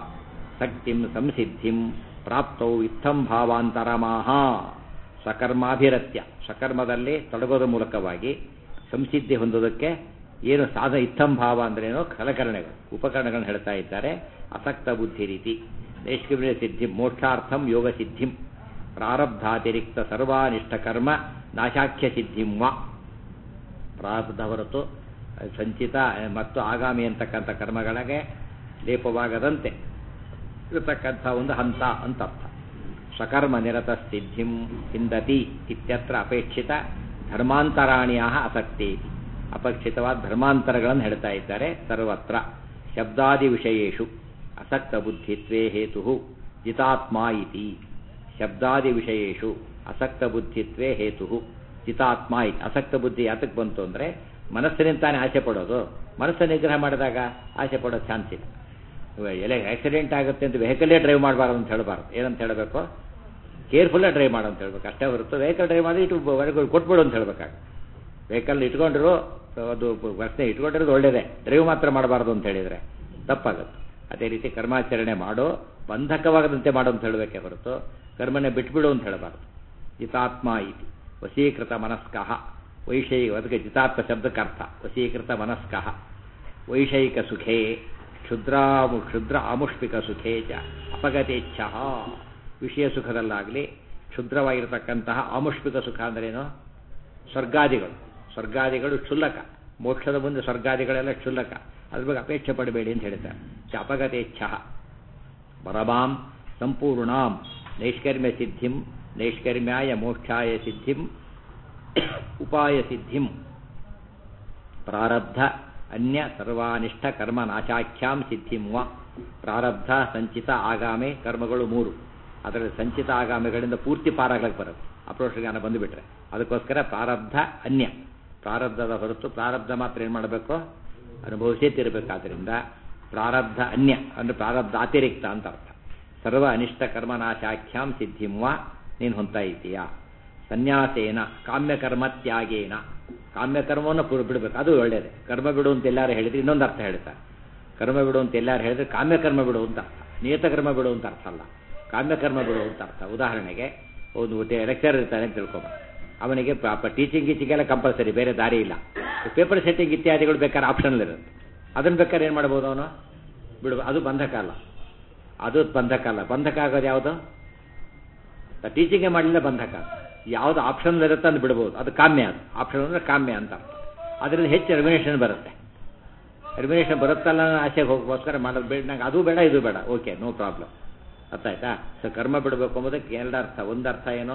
ಶಕ್ತಿಂ ಸಂಸಿದ್ಧಿಂ ಪ್ರಾಪ್ತೌ ಇತ್ತಂ ಭಾವಾಂತರಮಾಹ ಸ್ವಕರ್ಮಾಭಿರತ್ಯ ಸ್ವಕರ್ಮದಲ್ಲಿ ತೊಡಗೋದ ಮೂಲಕವಾಗಿ ಸಂಸಿದ್ಧಿ ಹೊಂದೋದಕ್ಕೆ ಏನು ಸಾಧ ಇತ್ತಂ ಭಾವ ಅಂದ್ರೇನೋ ಸಲಕರಣೆಗಳು ಉಪಕರಣಗಳನ್ನು ಹೇಳ್ತಾ ಇದ್ದಾರೆ ಅಸಕ್ತ ಬುದ್ಧಿ ರೀತಿ ನೈಷ್ಕರ್ಮ್ಯ ಸಿದ್ಧಿ ಮೋಕ್ಷಾರ್ಥಂ ಯೋಗ ಸಿದ್ಧಿಂ ಪ್ರಾರಬ್ಧಾತಿರಿಕ್ತ ಸರ್ವಾನಿಷ್ಠ ಕರ್ಮ ನಾಶಾಖ್ಯ ಸಿದ್ಧಿಂ ವಾ ಪ್ರಾರಬ್ಧ ಹೊರತು ಸಂಚಿತ ಮತ್ತು ಆಗಾಮಿ ಅಂತಕ್ಕಂಥ ಕರ್ಮಗಳಿಗೆ ಲೇಪವಾಗದಂತೆ ಇರತಕ್ಕಂಥ ಒಂದು ಹಂತ ಅಂತ ಅರ್ಥ ಸ್ವಕರ್ಮ ನಿರತ ಸಿದ್ಧಿಂ ಹಿಂದತಿ ಇತ್ಯತ್ರ ಅಪೇಕ್ಷಿತ ಧರ್ಮಾಂತರಾಣಿಯ ಆಸಕ್ತಿ ಅಪೇಕ್ಷಿತವಾದ ಧರ್ಮಾಂತರಗಳನ್ನು ಹೇಳ್ತಾ ಇದ್ದಾರೆ ಸರ್ವತ್ರ ಶಬ್ದಾದಿ ವಿಷಯೇಶು ಅಸಕ್ತ ಬುದ್ಧಿತ್ವೇ ಹೇತು ಜಿತಾತ್ಮ ಇತಿ ಶಬ್ದಾದಿ ವಿಷಯೇಶು ಅಸಕ್ತ ಬುದ್ಧಿತ್ವೇ ಹೇತು ಜಿತಾತ್ಮ ಇತಿ ಅಸಕ್ತ ಬುದ್ಧಿ ಯಾತಕ್ಕೆ ಬಂತು ಅಂದರೆ ಮನಸ್ಸಿನಿಂದಾನೆ ಆಸೆ ಪಡೋದು ಮನಸ್ಸು ನಿಗ್ರಹ ಮಾಡಿದಾಗ ಆಸೆ ಪಡೋ ಚಾನ್ಸ್ ಇಲ್ಲ ಇವಾಗ ಎಲೆ ಆಕ್ಸಿಡೆಂಟ್ ಆಗುತ್ತೆ ಅಂತ ವೆಹಿಕಲ್ಲೇ ಡ್ರೈವ್ ಮಾಡಬಾರ್ದು ಅಂತ ಹೇಳಬಾರ್ದು ಏನಂತ ಹೇಳಬೇಕು ಕೇರ್ಫುಲ್ಲೇ ಡ್ರೈವ್ ಮಾಡು ಅಂತ ಹೇಳ್ಬೇಕು ಅಷ್ಟೇ ಹೊರತು ವೆಹಿಕಲ್ ಡ್ರೈವ್ ಮಾಡಿ ಇಟ್ಟು ಹೊರಗೆ ಕೊಟ್ಬಿಡು ಅಂತ ಹೇಳ್ಬೇಕಾಗ ವೆಹಿಕಲ್ ಇಟ್ಕೊಂಡಿರು ಅದು ಪ್ರಶ್ನೆ ಇಟ್ಕೊಂಡಿರೋದು ಒಳ್ಳೇದೇ ಡ್ರೈವ್ ಮಾತ್ರ ಮಾಡಬಾರ್ದು ಅಂತ ಹೇಳಿದರೆ ತಪ್ಪಾಗುತ್ತೆ ಅದೇ ರೀತಿ ಕರ್ಮಾಚರಣೆ ಮಾಡು ಬಂಧಕವಾಗದಂತೆ ಮಾಡು ಅಂತ ಹೇಳಬೇಕೇ ಹೊರತು ಕರ್ಮನೆ ಬಿಟ್ಬಿಡು ಅಂತ ಹೇಳಬಾರ್ದು ಜಿತಾತ್ಮ ಇತಿ ವಶೀಕೃತ ಮನಸ್ಕಃ ವೈಷಯಿಕ ಅದಕ್ಕೆ ಜಿತಾತ್ಮ ಶಬ್ದಕ್ಕೆ ಅರ್ಥ ವಶೀಕೃತ ಮನಸ್ಕಃ ವೈಷಯಿಕ ಸುಖೇ ಕ್ಷುದ್ರಾಮು ಕ್ಷುದ್ರ ಆಮುಷ್ಪಿಕ ಸುಖೇ ಚ ಅಪಗತೇಚ್ಛ ವಿಷಯ ಸುಖದಲ್ಲಾಗಲಿ ಕ್ಷುದ್ರವಾಗಿರತಕ್ಕಂತಹ ಆಮುಷ್ಪಿಕ ಸುಖ ಅಂದ್ರೇನು ಸ್ವರ್ಗಾದಿಗಳು ಸ್ವರ್ಗಾದಿಗಳು ಕ್ಷುಲ್ಲಕ ಮೋಕ್ಷದ ಮುಂದೆ ಸ್ವರ್ಗಾದಿಗಳೆಲ್ಲ ಕ್ಷುಲ್ಲಕ ಅದ್ರ ಬಗ್ಗೆ ಅಪೇಕ್ಷೆ ಪಡಬೇಡಿ ಅಂತ ಹೇಳ್ತಾರೆ ಚ ಅಪಗತೇಚ್ಛ ಪರಮಾಂ ಸಂಪೂರ್ಣಾಂ ನೈಷ್ಕರ್ಮ್ಯ ಸಿದ್ಧಿಂ ನೈಷ್ಕರ್ಮ್ಯಾಯ ಮೋಕ್ಷಾಯ ಸಿದ್ಧಿಂ ಉಪಾಯ ಸಿದ್ಧಿಂ ಪ್ರಾರಬ್ಧ ಅನ್ಯ ಸರ್ವಾನಿಷ್ಠ ಕರ್ಮ ನಾಶಾಖ್ಯಾಂ ಸಿದ್ಧಿಂ ವ ಪ್ರಾರಬ್ಧ ಸಂಚಿತ ಆಗಾಮೆ ಕರ್ಮಗಳು ಮೂರು ಅದರಲ್ಲಿ ಸಂಚಿತ ಆಗಾಮಿಗಳಿಂದ ಪೂರ್ತಿ ಪಾರಾಗಕ್ಕೆ ಬರುತ್ತೆ ಅಪ್ರೋಷ ಜ್ಞಾನ ಬಂದುಬಿಟ್ರೆ ಅದಕ್ಕೋಸ್ಕರ ಪ್ರಾರಬ್ಧ ಅನ್ಯ ಪ್ರಾರಬ್ಧದ ಹೊರತು ಪ್ರಾರಬ್ಧ ಮಾತ್ರ ಏನು ಮಾಡಬೇಕು ಅನುಭವಿಸೇ ತಿರಬೇಕಾದ್ರಿಂದ ಪ್ರಾರಬ್ಧ ಅನ್ಯ ಅಂದರೆ ಪ್ರಾರಬ್ಧ ಅತಿರಿಕ್ತ ಅಂತ ಅರ್ಥ ಸರ್ವ ಅನಿಷ್ಟ ಕರ್ಮನಾಶಾಖ್ಯಾಂ ಸಿದ್ಧಿಂವ ನೀನು ಹೊಂತಾ ಇದ್ದೀಯಾ ಸನ್ಯಾಸೇನ ಕಾಮ್ಯಕರ್ಮ ತ್ಯಾಗೇನ ಕಾಮ್ಯಕರ್ಮವನ್ನು ಪುರ್ ಬಿಡಬೇಕು ಅದು ಒಳ್ಳೆಯದೇ ಕರ್ಮ ಬಿಡು ಅಂತ ಎಲ್ಲರೂ ಹೇಳಿದ್ರೆ ಇನ್ನೊಂದು ಅರ್ಥ ಹೇಳ್ತಾರೆ ಕರ್ಮ ಬಿಡು ಅಂತ ಎಲ್ಲರೂ ಹೇಳಿದ್ರೆ ಕಾಮ್ಯಕರ್ಮ ಬಿಡು ಅಂತ ಅರ್ಥ ನಿಯತಕರ್ಮ ಬಿಡು ಅಂತ ಅರ್ಥ ಅಲ್ಲ ಕಾಮ್ಯಕರ್ಮ ಬಿಡು ಅಂತ ಅರ್ಥ ಉದಾಹರಣೆಗೆ ಒಂದು ಲೆಕ್ಚರ್ ಇರ್ತಾನೆ ಅಂತ ತಿಳ್ಕೊಬ ಅವನಿಗೆ ಪಾಪ ಟೀಚಿಂಗ್ ಗೀಚಿಂಗೆಲ್ಲ ಕಂಪಲ್ಸರಿ ಬೇರೆ ದಾರಿ ಇಲ್ಲ ಪೇಪರ್ ಸೆಟ್ಟಿಂಗ್ ಇತ್ಯಾದಿಗಳು ಬೇಕಾದ್ರೆ ಆಪ್ಷನಲ್ ಇರುತ್ತೆ ಅದನ್ನು ಬೇಕಾದ್ರೆ ಏನು ಮಾಡ್ಬೋದು ಅವನು ಬಿಡು ಅದು ಬಂಧಕ ಅಲ್ಲ ಅದು ಬಂಧಕ ಅಲ್ಲ ಬಂಧಕ ಆಗೋದು ಯಾವುದು ಟೀಚಿಂಗೇ ಮಾಡಲಿಲ್ಲ ಬಂಧಕ ಯಾವುದು ಆಪ್ಷನ್ ಇರುತ್ತೆ ಅಂತ ಬಿಡ್ಬೋದು ಅದು ಕಾಮ್ಯ ಅದು ಆಪ್ಷನ್ ಅಂದರೆ ಕಾಮ್ಯ ಅಂತ ಅದರಿಂದ ಹೆಚ್ಚು ರೆಮಿನೇಷನ್ ಬರುತ್ತೆ ರೆಮಿನೇಷನ್ ಬರುತ್ತಲ್ಲ ಅನ್ನೋ ಆಸೆಗೆ ಹೋಗೋಸ್ಕರ ಮಾಡೋದು ಬೇಡ ನಂಗೆ ಅದು ಬೇಡ ಇದು ಬೇಡ ಓಕೆ ನೋ ಪ್ರಾಬ್ಲಮ್ ಅರ್ಥ ಆಯ್ತಾ ಸೊ ಕರ್ಮ ಬಿಡಬೇಕು ಎಂಬುದಕ್ಕೆ ಎರಡು ಅರ್ಥ ಒಂದು ಅರ್ಥ ಏನೋ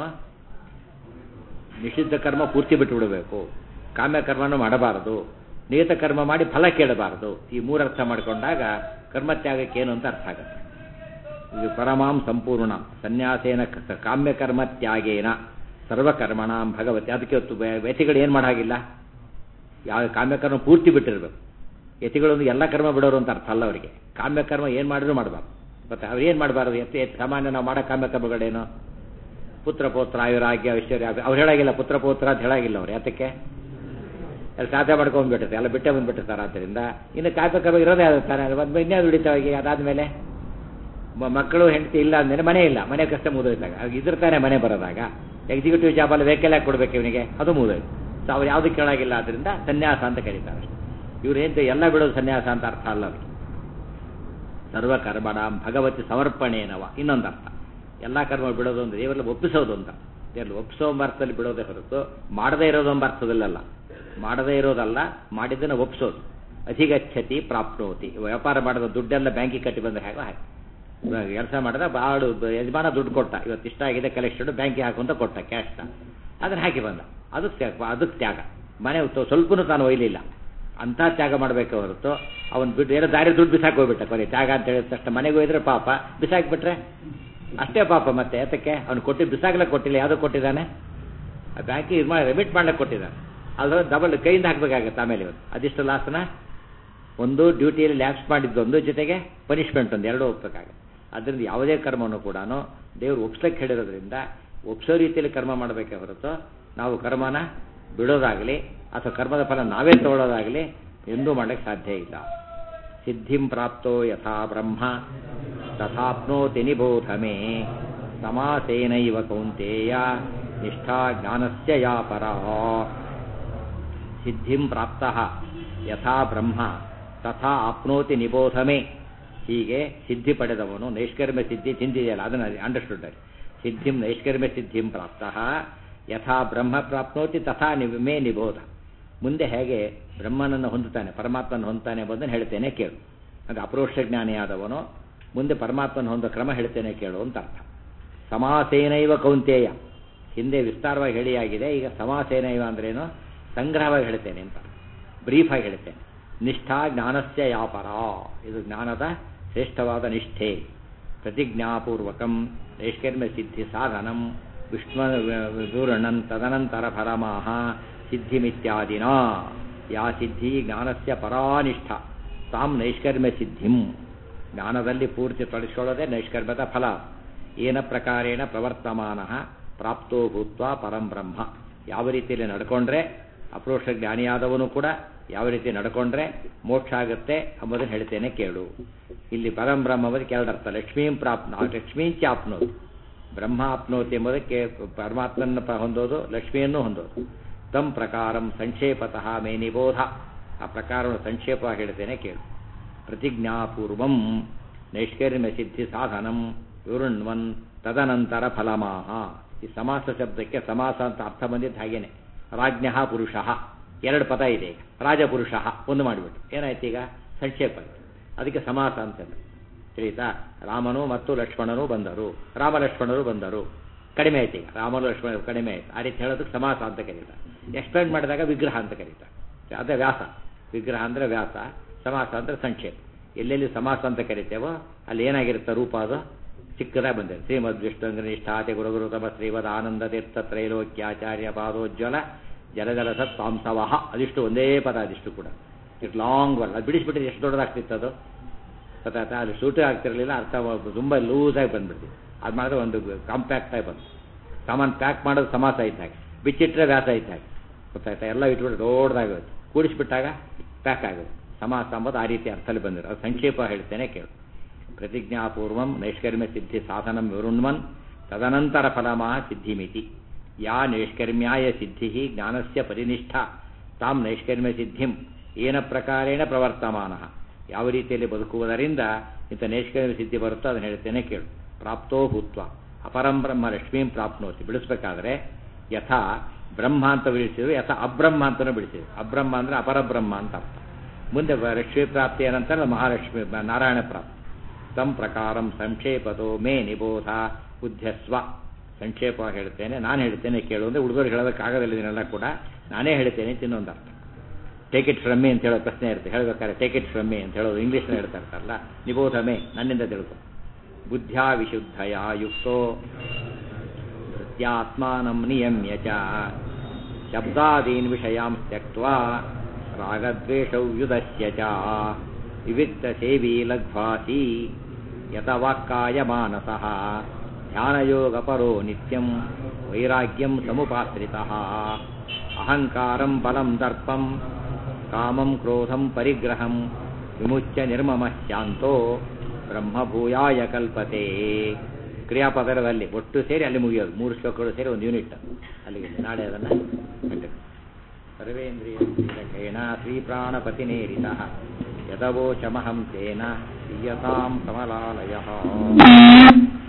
ನಿಷಿದ್ಧ ಕರ್ಮ ಪೂರ್ತಿ ಬಿಟ್ಟು ಬಿಡಬೇಕು ಕಾಮ್ಯ ಕರ್ಮನೂ ಮಾಡಬಾರದು ನಿಯತ ಕರ್ಮ ಮಾಡಿ ಫಲ ಕೇಳಬಾರದು ಈ ಮೂರು ಅರ್ಥ ಮಾಡಿಕೊಂಡಾಗ ಕರ್ಮತ್ಯಾಗಕ್ಕೆ ಏನು ಅಂತ ಅರ್ಥ ಆಗುತ್ತೆ ಇದು ಪರಮಾಂ ಸಂಪೂರ್ಣ ಸನ್ಯಾಸೇನ ಕ- ಕಾಮ್ಯಕರ್ಮ ತ್ಯಾಗೇನ ಸರ್ವಕರ್ಮಣಾಂ ಭಗವತಿ ಅದಕ್ಕೆ ಹೊತ್ತು ವ್ಯತಿಗಳು ಏನು ಮಾಡಾಗಿಲ್ಲ ಯಾವ ಕಾಮ್ಯಕರ್ಮ ಪೂರ್ತಿ ಬಿಟ್ಟಿರ್ಬೇಕು ಯತಿಗಳೊಂದು ಎಲ್ಲ ಕರ್ಮ ಬಿಡೋರು ಅಂತ ಅರ್ಥ ಅಲ್ಲ ಅವರಿಗೆ ಕಾಮ್ಯಕರ್ಮ ಏನು ಮಾಡಿದ್ರು ಮಾಡಬಾರ್ದು ಮತ್ತೆ ಅವ್ರು ಏನು ಮಾಡಬಾರ್ದು ಎತ್ತಿ ಎತ್ತಿ ಸಾಮಾನ್ಯ ನಾವು ಮಾಡೋ ಕಾಮ್ಯಕರ್ಮಗಳೇನು ಪುತ್ರ ಪೌತ್ರ ಆಯುರಾಗ್ಯ ಐಶ್ವರ್ಯ ಅವ್ರು ಹೇಳಾಗಿಲ್ಲ ಪುತ್ರ ಪೌತ್ರ ಅಂತ ಹೇಳಾಗಿಲ್ಲ ಅವ್ರು ಯಾತಕ್ಕೆ ಎಲ್ಲ ಸಾಧ್ಯ ಮಾಡ್ಕೊಂಡ್ಬಿಟ್ಟಿರ್ತಾರೆ ಎಲ್ಲ ಬಿಟ್ಟೆ ಬಂದ್ಬಿಟ್ಟಿರ್ತಾರೆ ಆದ್ದರಿಂದ ಇನ್ನು ಕಾಮ್ಯಕರ್ಮ ಇರೋದೇ ತಾನೆ ಒಂದು ಇನ್ಯಾವುದು ಹಿಡಿತಾವಾಗಿ ಅದಾದ್ಮೇಲೆ ಮ- ಮಕ್ಕಳು ಹೆಂಡತಿ ಇಲ್ಲ ಅಂದ್ಮೇಲೆ ಮನೆ ಇಲ್ಲ ಮನೆ ಕಷ್ಟ ಮುಗಿದೋಯ್ತಾಗ ಆಗ ಇದ್ರ ತಾನೇ ಮನೆ ಬರೋದಾಗ ಎಕ್ಸಿಕ್ಯೂಟಿವ್ ಜಾಬಲ್ಲಿ ವೆಹಿಕಲ್ ಹಾಕಿ ಕೊಡ್ಬೇಕು ಇವನಿಗೆ ಅದು ಮುಗಿದೋಯ್ತು ಸೊ ಅವ್ರು ಯಾವುದು ಕೇಳಾಗಿಲ್ಲ ಅದರಿಂದ ಸನ್ಯಾಸ ಅಂತ ಕರೀತಾರೆ ಅಷ್ಟೇ ಇವ್ರು ಏನು ಎಲ್ಲ ಬಿಡೋದು ಸನ್ಯಾಸ ಅಂತ ಅರ್ಥ ಅಲ್ಲ ಅವ್ರಿಗೆ ಸರ್ವಕರ್ಮಣಾಂ ಭಗವತಿ ಸಮರ್ಪಣೇನವ ಇನ್ನೊಂದು ಅರ್ಥ ಎಲ್ಲ ಕರ್ಮ ಬಿಡೋದು ಅಂದ್ರೆ ದೇವರಲ್ಲಿ ಒಪ್ಪಿಸೋದು ಅಂತ ದೇವರಲ್ಲಿ ಒಪ್ಪಿಸೋ ಎಂಬ ಅರ್ಥದಲ್ಲಿ ಬಿಡೋದೇ ಹೊರತು ಮಾಡದೇ ಇರೋದು ಎಂಬ ಅರ್ಥದಲ್ಲಲ್ಲ ಮಾಡದೇ ಇರೋದಲ್ಲ ಮಾಡಿದ್ದನ್ನು ಒಪ್ಪಿಸೋದು ಅಧಿಗಚ್ಚತಿ ಪ್ರಾಪ್ನೋತಿ ವ್ಯಾಪಾರ ಮಾಡಿದ ದುಡ್ಡೆಲ್ಲ ಬ್ಯಾಂಕಿಗೆ ಕಟ್ಟಿ ಬಂದ್ರೆ ಹೇಗೋ ಹಾಗೆ ಕೆಲಸ ಮಾಡಿದ ಬಾಳು ಯಜಮಾನ ದುಡ್ಡು ಕೊಟ್ಟ ಇವತ್ತು ಇಷ್ಟ ಆಗಿದೆ ಕಲೆಕ್ಷನ್ ಬ್ಯಾಂಕಿಗೆ ಹಾಕುವಂತ ಕೊಟ್ಟ ಕ್ಯಾಶ್ನ ಅದನ್ನ ಹಾಕಿ ಬಂದ ಅದಕ್ಕೆ ತ್ಯಾಗ ಅದಕ್ಕೆ ತ್ಯಾಗ ಮನೆ ತ- ಸ್ವಲ್ಪನೂ ತಾನು ಒಯ್ಲಿಲ್ಲ ಅಂತ ತ್ಯಾಗ ಮಾಡಬೇಕೆ ಹೊರತು ಅವನು ಬಿಟ್ಟು ಏನೋ ದಾರಿ ದುಡ್ಡು ಬಿಸಾಕಿ ಹೋಗ್ಬಿಟ್ಟ ಕೊನೆ ತ್ಯಾಗ ಅಂತ ಹೇಳಿದ ತಕ್ಷಣ ಮನೆಗೆ ಹೋಯ್ದ್ರೆ ಪಾಪ ಬಿಸಾಕ್ಬಿಟ್ರೆ ಅಷ್ಟೇ ಪಾಪ ಮತ್ತೆ ಯಾತಕ್ಕೆ ಅವ್ನು ಕೊಟ್ಟು ಬಿಸಾಕ್ಲಕ್ಕೆ ಕೊಟ್ಟಿಲ್ಲ ಯಾವುದೋ ಕೊಟ್ಟಿದ್ದಾನೆ ಆ ಬ್ಯಾಂಕಿಗೆ ಇದು ಮಾಡಿ ರೆಮಿಟ್ ಮಾಡ್ಲಿಕ್ಕೆ ಕೊಟ್ಟಿದ್ದಾನೆ ಅದ್ರ ಡಬಲ್ ಕೈಯಿಂದ ಹಾಕ್ಬೇಕಾಗತ್ತೆ ಆಮೇಲೆ ಇವತ್ತು ಅದಿಷ್ಟು ಲಾಸ್ನ ಒಂದು ಡ್ಯೂಟಿಯಲ್ಲಿ ಲ್ಯಾಪ್ಸ್ ಮಾಡಿದ್ದೊಂದು ಜೊತೆಗೆ ಪನಿಷ್ಮೆಂಟ್ ಒಂದು ಎರಡೂ ಒಪ್ಪಬೇಕಾಗುತ್ತೆ ಅದರಿಂದ ಯಾವುದೇ ಕರ್ಮವನ್ನು ಕೂಡ ದೇವರು ಒಪ್ಸ್ಲಿಕ್ಕೆ ಹೇಳಿರೋದ್ರಿಂದ ಒಪ್ಸೋ ರೀತಿಯಲ್ಲಿ ಕರ್ಮ ಮಾಡಬೇಕೇ ಹೊರತು ನಾವು ಕರ್ಮನ ಬಿಡೋದಾಗಲಿ ಅಥವಾ ಕರ್ಮದ ಫಲ ನಾವೇ ತಗೊಳ್ಳೋದಾಗಲಿ ಎಂದೂ ಮಾಡಲಿಕ್ಕೆ ಸಾಧ್ಯ ಇಲ್ಲ ಸಿದ್ಧಿಂ ಪ್ರಾಪ್ತೋ ಯಥಾ ಬ್ರಹ್ಮ ತಥಾಪ್ನೋತಿ ನಿಬೋಧ ಮೇ ಸಮಾಸೇನೈವ ಕೌಂತೇಯ ನಿಷ್ಠಾ ಜ್ಞಾನಸ್ಯ ಯಾ ಪರ ಸಿದ್ಧಿಂ ಪ್ರಾಪ್ತ ಯಥಾ ಬ್ರಹ್ಮ ತಥಾ ಆಪ್ನೋತಿ ನಿಬೋಧ ಮೇ ಹೀಗೆ ಸಿದ್ಧಿ ಪಡೆದವನು ನೈಷ್ಕರ್ಮ್ಯ ಸಿದ್ಧಿ ಚಿಂತಿದೆಯಲ್ಲ ಅದನ್ನು ಅಂಡರ್ಸ್ಟುಡ್ ಸಿದ್ಧಿಂ ನೈಷ್ಕರ್ಮ್ಯ ಸಿದ್ಧಿಂ ಪ್ರಾಪ್ತ ಯಥಾ ಬ್ರಹ್ಮ ಪ್ರಾಪ್ನೋತಿ ತಥಾ ನಿವ್ ಮೇ ನಿಬೋಧ ಮುಂದೆ ಹೇಗೆ ಬ್ರಹ್ಮನನ್ನು ಹೊಂದುತ್ತಾನೆ ಪರಮಾತ್ಮನ ಹೊಂದುತ್ತಾನೆ ಎಂಬುದನ್ನು ಹೇಳ್ತೇನೆ ಕೇಳು ಅದು ಅಪರೋಕ್ಷ ಜ್ಞಾನಿಯಾದವನು ಮುಂದೆ ಪರಮಾತ್ಮನ ಹೊಂದೋ ಕ್ರಮ ಹೇಳ್ತೇನೆ ಕೇಳು ಅಂತ ಅರ್ಥ ಸಮಾಸೇನೈವ ಕೌಂತೇಯ ಹಿಂದೆ ವಿಸ್ತಾರವಾಗಿ ಹೇಳಿಯಾಗಿದೆ ಈಗ ಸಮಾಸೇನೈವ ಅಂದ್ರೇನು ಸಂಗ್ರಹವಾಗಿ ಹೇಳ್ತೇನೆ ಅಂತ ಬ್ರೀಫಾಗಿ ಹೇಳ್ತೇನೆ ನಿಷ್ಠಾ ಜ್ಞಾನಸ್ಯ ಯಾಪರ ಇದು ಜ್ಞಾನದ ಶ್ರೇಷ್ಠವಾದ ನಿಷ್ಠೆ ಪ್ರತಿಜ್ಞಾಪೂರ್ವಕಂ ನೈಷ್ಕರ್ಮ್ಯ ಸಿದ್ಧಿ ಸಾಧನಂ ವಿಷ್ಣು ವಿವರಣಂ ತದನಂತರ ಪರಮಾಹ ಸಿದ್ಧಿಮಿತ್ಯಾದಿನ ಯಾ ಸಿದ್ಧಿ ಜ್ಞಾನಸ್ಯ ಪರಾನಿಷ್ಠ ತಾಂ ನೈಷ್ಕರ್ಮ್ಯ ಸಿದ್ಧಿಂ ಜ್ಞಾನದಲ್ಲಿ ಪೂರ್ತಿ ತೊಡಗಿಸ್ಕೊಳ್ಳೋದೇ ನೈಷ್ಕರ್ಮ್ಯದ ಫಲ ಏನ ಪ್ರಕಾರೇಣ ಪ್ರವರ್ತಮಾನ ಪ್ರಾಪ್ತೋ ಭೂತ್ವ ಪರಂ ಬ್ರಹ್ಮ ಯಾವ ರೀತಿಯಲ್ಲಿ ನಡ್ಕೊಂಡ್ರೆ ಅಪ್ರೋಷ ಜ್ಞಾನಿಯಾದವನು ಕೂಡ ಯಾವ ರೀತಿ ನಡ್ಕೊಂಡ್ರೆ ಮೋಕ್ಷ ಆಗುತ್ತೆ ಎಂಬುದನ್ನು ಹೇಳ್ತೇನೆ ಕೇಳು ಇಲ್ಲಿ ಪರಂ ಬ್ರಹ್ಮ ಎಂಬುದಕ್ಕೆ ಎರಡು ಅರ್ಥ ಲಕ್ಷ್ಮೀಂ ಪ್ರಾಪ್ನ ಲಕ್ಷ್ಮೀಂಚ ಆಪ್ನೋದು ಬ್ರಹ್ಮ ಆಪ್ನೋತಿ ಎಂಬುದಕ್ಕೆ ಪರಮಾತ್ಮನ ಪ- ಹೊಂದೋದು ಲಕ್ಷ್ಮಿಯನ್ನು ಹೊಂದೋದು ತಂ ಪ್ರಕಾರಂ ಸಂಕ್ಷೇಪತಃ ಮೇ ನಿಬೋಧ ಆ ಪ್ರಕಾರವನ್ನು ಸಂಕ್ಷೇಪವಾಗಿ ಹೇಳ್ತೇನೆ ಕೇಳು ಪ್ರತಿಜ್ಞಾಪೂರ್ವಂ ನೈಷ್ಕರ್ಮ್ಯ ಸಿದ್ಧಿ ಸಾಧನಂ ವಿವೃಣ್ವನ್ ತದನಂತರ ಫಲಮಾಹ ಈ ಸಮಾಸ ಶಬ್ದಕ್ಕೆ ಸಮಾಸ ಅಂತ ಅರ್ಥ ಬಂದಿದ್ದು ಹಾಗೇನೆ ರಾಜ್ಞ ಪುರುಷ ಎರಡು ಪದ ಇದೆ ಈಗ ರಾಜಪುರುಷ ಒಂದು ಮಾಡಿಬಿಟ್ಟು ಏನಾಯ್ತು ಈಗ ಸಂಕ್ಷೇಪ ಆಯ್ತು ಅದಕ್ಕೆ ಸಮಾಸ ಅಂತ ತಿಳಿತಾ ರಾಮನು ಮತ್ತು ಲಕ್ಷ್ಮಣನು ಬಂದರು ರಾಮ ಲಕ್ಷ್ಮಣರು ಬಂದರು ಕಡಿಮೆ ಆಯ್ತು ಈಗ ರಾಮನು ಲಕ್ಷ್ಮಣ ಕಡಿಮೆ ಆಯ್ತು ಆ ರೀತಿ ಹೇಳೋದಕ್ಕೆ ಸಮಾಸ ಅಂತ ಕರೀತಾರೆ ಎಕ್ಸ್ಪ್ಲೇನ್ ಮಾಡಿದಾಗ ವಿಗ್ರಹ ಅಂತ ಕರೀತಾರೆ ಅದೇ ವ್ಯಾಸ ವಿಗ್ರಹ ಅಂದರೆ ವ್ಯಾಸ ಸಮಾಸ ಅಂದರೆ ಸಂಕ್ಷೇಪ ಎಲ್ಲೆಲ್ಲಿ ಸಮಾಸ ಅಂತ ಕರಿತೇವೋ ಅಲ್ಲಿ ಏನಾಗಿರುತ್ತೆ ರೂಪ ಅದು ಚಿಕ್ಕದಾಗಿ ಬಂದಿದೆ ಶ್ರೀಮದ್ ವಿಷ್ಣು ನಿಷ್ಠಾತಿ ಗುರುಗುರು ತಮ ಶ್ರೀಮದ್ ಆನಂದ ತೀರ್ಥ ತ್ರೈಲೋಕ್ಯಾಚಾರ್ಯ ಪಾದೋಜ್ವಲ ಜಲಜಲ ಸತ್ ತಾಂಸವಹ ಅದಿಷ್ಟು ಒಂದೇ ಪದ ಅದಿಷ್ಟು ಕೂಡ ಇಟ್ ಲಾಂಗ್ ವರ್ಡ್ ಅದು ಬಿಡಿಸ್ಬಿಟ್ಟಿದ್ರೆ ಎಷ್ಟು ದೊಡ್ಡದಾಗ್ತಿತ್ತು ಅದು ಗೊತ್ತಾಯ್ತಾ ಅಲ್ಲಿ ಶೂಟೇ ಆಗ್ತಿರಲಿಲ್ಲ ಅರ್ಥ ತುಂಬ ಲೂಸಾಗಿ ಬಂದ್ಬಿಡ್ತಿತ್ತು ಅದು ಮಾಡಿದ್ರೆ ಒಂದು ಕಾಂಪ್ಯಾಕ್ಟ್ ಆಗಿ ಬಂತು ಸಾಮಾನು ಪ್ಯಾಕ್ ಮಾಡೋದು ಸಮಾಸ ಇದ್ದಾಗ ಬಿಚ್ಚಿಟ್ರೆ ವ್ಯಾಸ ಇದ್ದಾಗ ಗೊತ್ತಾಯ್ತಾ ಎಲ್ಲ ಇಟ್ಬಿಟ್ಟು ದೊಡ್ಡದಾಗೋದು ಕೂಡಿಸ್ಬಿಟ್ಟಾಗ ಪ್ಯಾಕ್ ಆಗೋದು ಸಮಾಸ ಅಂಬೋದು ಆ ರೀತಿ ಅರ್ಥದಲ್ಲಿ ಬಂದಿರೋ ಅದು ಸಂಕ್ಷೇಪ ಹೇಳ್ತೇನೆ ಕೇಳು ಪ್ರತಿಜ್ಞಾಪೂರ್ವಂ ನೈಷ್ಕರ್ಮ್ಯ ಸಿದ್ಧಿ ಸಾಧನಂ ವಿರುಣ್ವನ್ ತದನಂತರ ಫಲಮಾ ಸಿದ್ಧಿಮಿತಿ ಯಾ ನೈಷ್ಕರ್ಮ್ಯಾಯ ಸಿದ್ಧಿ ಜ್ಞಾನಸ್ಯ ಪರಿನಿಷ್ಠಾ ತಾಂ ನೈಷ್ಕರ್ಮ್ಯ ಸಿದ್ಧಿಂ ಏನ ಪ್ರಕಾರೇಣ ಪ್ರವರ್ತಮಾನ ಯಾವ ರೀತಿಯಲ್ಲಿ ಬದುಕುವುದರಿಂದ ಇಂಥ ನೈಷ್ಕರ್ಮ್ಯ ಸಿದ್ಧಿ ಬರುತ್ತೋ ಅದನ್ನು ಹೇಳ್ತೇನೆ ಕೇಳು ಪ್ರಾಪ್ತೋ ಭೂತ್ವ ಅಪರಂ ಬ್ರಹ್ಮ ಲಕ್ಷ್ಮೀಂ ಪ್ರಾಪ್ನೋತಿ ಬಿಡಿಸ್ಬೇಕಾದ್ರೆ ಯಥಾ ಬ್ರಹ್ಮ ಅಂತ ಬಿಡಿಸಿದ್ರು ಯಥಾ ಅಬ್ರಹ್ಮ ಅಂತಲೂ ಬಿಡಿಸಿದ್ರು ಅಬ್ರಹ್ಮ ಅಂದರೆ ಅಪರಬ್ರಹ್ಮ ಅಂತ ಅರ್ಥ ಮುಂದೆ ಬ- ಲಕ್ಷ್ಮೀ ಪ್ರಾಪ್ತಿಯ ನಂತರ ಮಹಾಲಕ್ಷ್ಮಿ ಬ- ನಾರಾಯಣ ಪ್ರಾಪ್ತಿ ತಂ ಪ್ರಕಾರಂ ಸಂಕ್ಷೇಪದೋ ಮೇ ನಿಬೋಧ ಬುದ್ಧಸ್ವ ಸಂಕ್ಷೇಪವಾಗಿ ಹೇಳ್ತೇನೆ ನಾನು ಹೇಳ್ತೇನೆ ಕೇಳು ಅಂದರೆ ಹುಡುಗರು ಹೇಳೋದಕ್ಕಾಗೋದಿಲ್ಲ ಇದನ್ನೆಲ್ಲ ಕೂಡ ನಾನೇ ಹೇಳ್ತೇನೆ ಅಂತ ಇನ್ನೊಂದು ಅರ್ಥ ಟೇಕ್ ಇಟ್ ಫ್ರಮ್ ಮೇ ಅಂತ ಹೇಳೋ ಪ್ರಶ್ನೆ ಇರುತ್ತೆ ಹೇಳ್ಬೇಕಾದ್ರೆ ಟೇಕ್ ಇಟ್ ಫ್ರಮ್ ಮೇ ಅಂತ ಹೇಳೋದು ಇಂಗ್ಲೀಷ್ನ ಹೇಳ್ತಾ ಇರ್ತಾರಲ್ಲ ನಿಬೋಧ ಮೇ ನನ್ನಿಂದ ತಿಳ್ಕೊ ಬುದ್ಧ್ಯಾ ವಿಶುದ್ಧಯ ಯುಕ್ತೋ ಧೃತ್ಯಾತ್ಮಾನಂ ನಿಯಮ್ಯ ಚ ಶಬ್ದಾದೀನ್ ವಿಷಯಾಂ ತ್ಯಕ್ತ್ವಾ ರಾಗದ್ವೇಷೌ ಯುಧಸ್ಯ ಚ ವಿವಿಕ್ತ ಸೇವಿ ಲಘ್ವಾಸಿ ಯತ ವಾಕ್ಕಾಯ ಮಾನಸಃ ಧ್ಯಾನಯೋಗಪರೋ ನಿತ್ಯಂ ವೈರಾಗ್ಯಂ ಸಮುಪಾಶ್ರಿತಃ ಅಹಂಕಾರಂ ಬಲಂ ದರ್ಪಂ ಕಾಮಂ ಕ್ರೋಧಂ ಪರಿಗ್ರಹಂ ವಿಮುಚ್ಯ ನಿರ್ಮಮಃ ಶಾಂತೋ ಬ್ರಹ್ಮಭೂಯಾಯ ಕಲ್ಪತೆ ಕ್ರಿಯಾಪದರದಲ್ಲಿ ಒಟ್ಟು ಸೇರಿ ಅಲ್ಲಿ ಮುಗಿಯೋದು ಮೂರು ಶ್ಲೋಕಗಳು ಸೇರಿ ಒಂದು ಯೂನಿಟ್ ಅಲ್ಲಿಗೆ ನಾಳೆ ಅದನ್ನು ಕಂಟಿನ್ಯೂ ಸರ್ವೇಂದ್ರಿಯ ಶ್ರೀರಕೇಣ ಶ್ರೀಪ್ರಾಣಪತಿನೇರಿತಃ ಯದವೋಚಮಹಂ ತೇನ ದೀಯತಾಂ ಕಮಲಾಲಯಃ